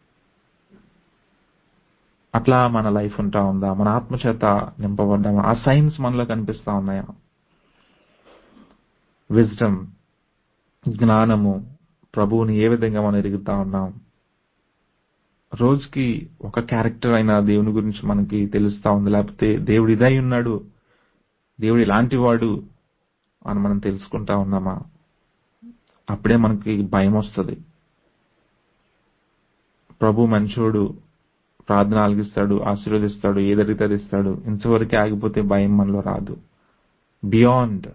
అట్లా మన లైఫ్ ఉంటా ఉందా మన ఆత్మ చేత నింపబడ్డామా ఆ సైన్స్ మనలో కనిపిస్తా ఉన్నాయా విజ్డమ్ జ్ఞానము ప్రభువుని ఏ విధంగా మనం ఎరుగుతా ఉన్నాం రోజుకి ఒక క్యారెక్టర్ అయిన దేవుని గురించి మనకి తెలుస్తా ఉంది లేకపోతే దేవుడు ఇదై ఉన్నాడు దేవుడు ఇలాంటి వాడు అని మనం తెలుసుకుంటా ఉన్నామా అప్పుడే మనకి భయం వస్తుంది ప్రభు మంచోడు ప్రార్థన ఆలగిస్తాడు ఆశీర్వదిస్తాడు ఏదడిగితే అది ఇస్తాడు ఇంతవరకే ఆగిపోతే భయం మనలో రాదు బియాండ్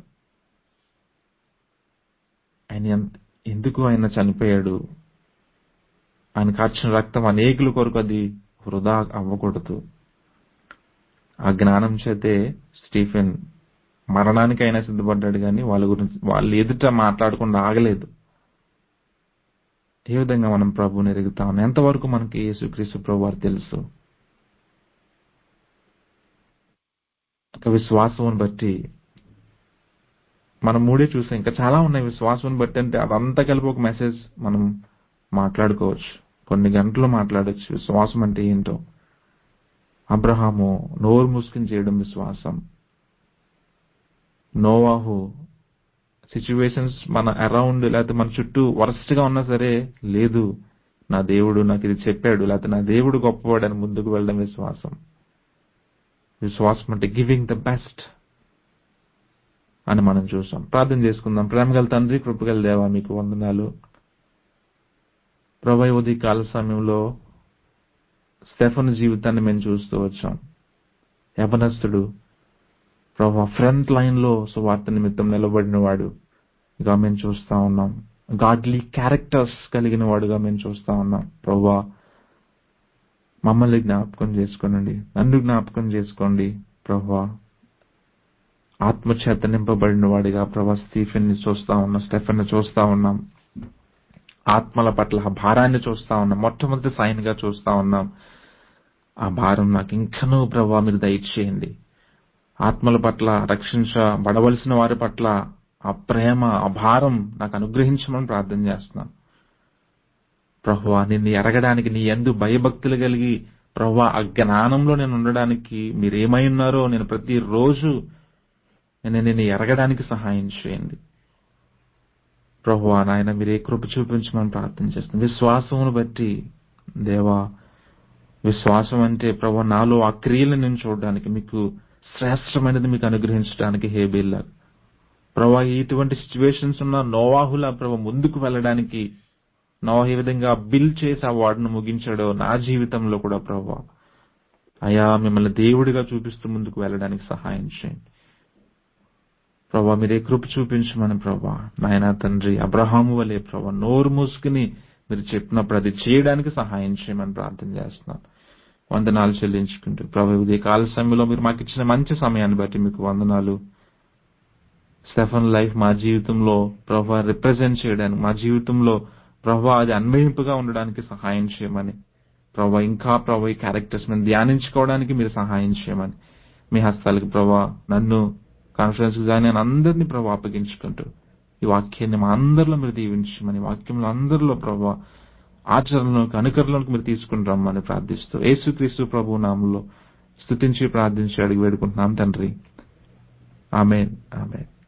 ఆయన ఎంత- ఎందుకు ఆయన చనిపోయాడు ఆయన కార్చిన రక్తం అనేకుల కొరకు అది వృధా అవ్వకూడదు ఆ జ్ఞానం చేతే స్టీఫెన్ మరణానికైనా సిద్ధపడ్డాడు కానీ వాళ్ళ గురించి వాళ్ళు ఎదుట మాట్లాడకుండా ఆగలేదు ఏ విధంగా మనం ప్రభువుని ఎరుగుతా ఉన్నాం ఎంతవరకు మనకి యేసుక్రీస్తు ప్రభు వారు తెలుసు ఒక విశ్వాసం బట్టి మనం మూడే చూసాం ఇంకా చాలా ఉన్నాయి విశ్వాసం బట్టి అంటే అదంతా కలిపి ఒక మెసేజ్ మనం మాట్లాడుకోవచ్చు కొన్ని గంటలు మాట్లాడొచ్చు విశ్వాసం అంటే ఏంటో అబ్రహాము నోరు మూసుకుని చేయడం విశ్వాసం నోవాహు సిచ్యువేషన్స్ మన అరౌండ్ లేకపోతే మన చుట్టూ వరస్ట్ గా ఉన్నా సరే లేదు నా దేవుడు నాకు ఇది చెప్పాడు లేకపోతే నా దేవుడు గొప్పవాడు అని ముందుకు వెళ్ళడం విశ్వాసం విశ్వాసం అంటే గివింగ్ ద బెస్ట్ అని మనం చూసాం ప్రార్థన చేసుకుందాం ప్రేమగల తండ్రి కృపగల దేవా మీకు వందనాలు ప్రభా ఈ ఉదయ కాల సమయంలో స్టెఫన్ జీవితాన్ని మేము చూస్తూ వచ్చాం యవనస్తుడు ప్రభా ఫ్రంట్ లైన్ లో సువార్త నిమిత్తం నిలబడిన వాడు గా మేము చూస్తా ఉన్నాం గాడ్లీ క్యారెక్టర్స్ కలిగిన వాడుగా మేము చూస్తా ఉన్నాం ప్రభా మమ్మల్ని జ్ఞాపకం చేసుకోనండి నన్ను జ్ఞాపకం చేసుకోండి ప్రభా ఆత్మచేత నింపబడిన వాడిగా ప్రభా స్టీఫెన్ ని చూస్తా ఉన్నాం స్టెఫెన్ ని చూస్తా ఉన్నాం ఆత్మల పట్ల ఆ భారాన్ని చూస్తా ఉన్నాం మొట్టమొదటి సైన్ గా చూస్తా ఉన్నాం ఆ భారం నాకు ఇంకనూ ప్రభా మీరు దయచేయండి ఆత్మల పట్ల రక్షించబడవలసిన వారి పట్ల ఆ ప్రేమ ఆ భారం నాకు అనుగ్రహించమని ప్రార్థన చేస్తున్నాను ప్రభువా నిన్ను ఎరగడానికి నీ ఎందు భయభక్తులు కలిగి ప్రభువా ఆ జ్ఞానంలో నేను ఉండడానికి మీరేమై ఉన్నారో నేను ప్రతిరోజు నేను నిన్ను ఎరగడానికి సహాయం చేయండి ప్రభువా నాయన మీరే కృప చూపించమని ప్రార్థన చేస్తున్నాను విశ్వాసమును బట్టి దేవా విశ్వాసం అంటే ప్రభు నాలో ఆ క్రియలు నేను చూడడానికి మీకు శ్రేష్టమైనది మీకు అనుగ్రహించడానికి హేబేల్లా ప్రభా ఇటువంటి సిచ్యువేషన్స్ ఉన్న నోవాహుల ప్రభు ముందుకు వెళ్ళడానికి నోవా ఏ విధంగా బిల్ చేసి ఆ వార్డును ముగించాడో నా జీవితంలో కూడా ప్రభా అయా మిమ్మల్ని దేవుడిగా చూపిస్తూ ముందుకు వెళ్ళడానికి సహాయం చేయండి ప్రభా మీరే కృప చూపించమని ప్రభా నాయన తండ్రి అబ్రహాము వలె ప్రభా నోరు మూసుకుని మీరు చెప్పినప్పుడు అది చేయడానికి సహాయం చేయమని ప్రార్థన చేస్తున్నాను వందనాలు చెల్లించుకుంటూ ప్రభు ఉదయ కాల సమయంలో మీరు మాకు ఇచ్చిన మంచి సమయాన్ని బట్టి మీకు వందనాలు స్టెఫన్ లైఫ్ మా జీవితంలో ప్రభా రిప్రజెంట్ చేయడానికి మా జీవితంలో ప్రభా అది అన్వయింపుగా ఉండడానికి సహాయం చేయమని ప్రభా ఇంకా ప్రభా ఈ క్యారెక్టర్స్ ని ధ్యానించుకోవడానికి మీరు సహాయం చేయమని మీ హస్తాలకు ప్రభా నన్ను కాన్ఫరెన్స్ జాయిన్ అయిన అందరినీ ప్రభా అప్పగించుకుంటూ ఈ వాక్యాన్ని మా అందరిలో మీరు దీవించమని వాక్యంలో అందరిలో ప్రభా ఆచరణలోకి అనుకరణలోకి మీరు తీసుకుని రమ్మని ప్రార్థిస్తూ యేసుక్రీస్తు ప్రభు నామంలో స్తుతించి ప్రార్థించి అడిగి వేడుకుంటున్నాం తండ్రి ఆమె ఆమె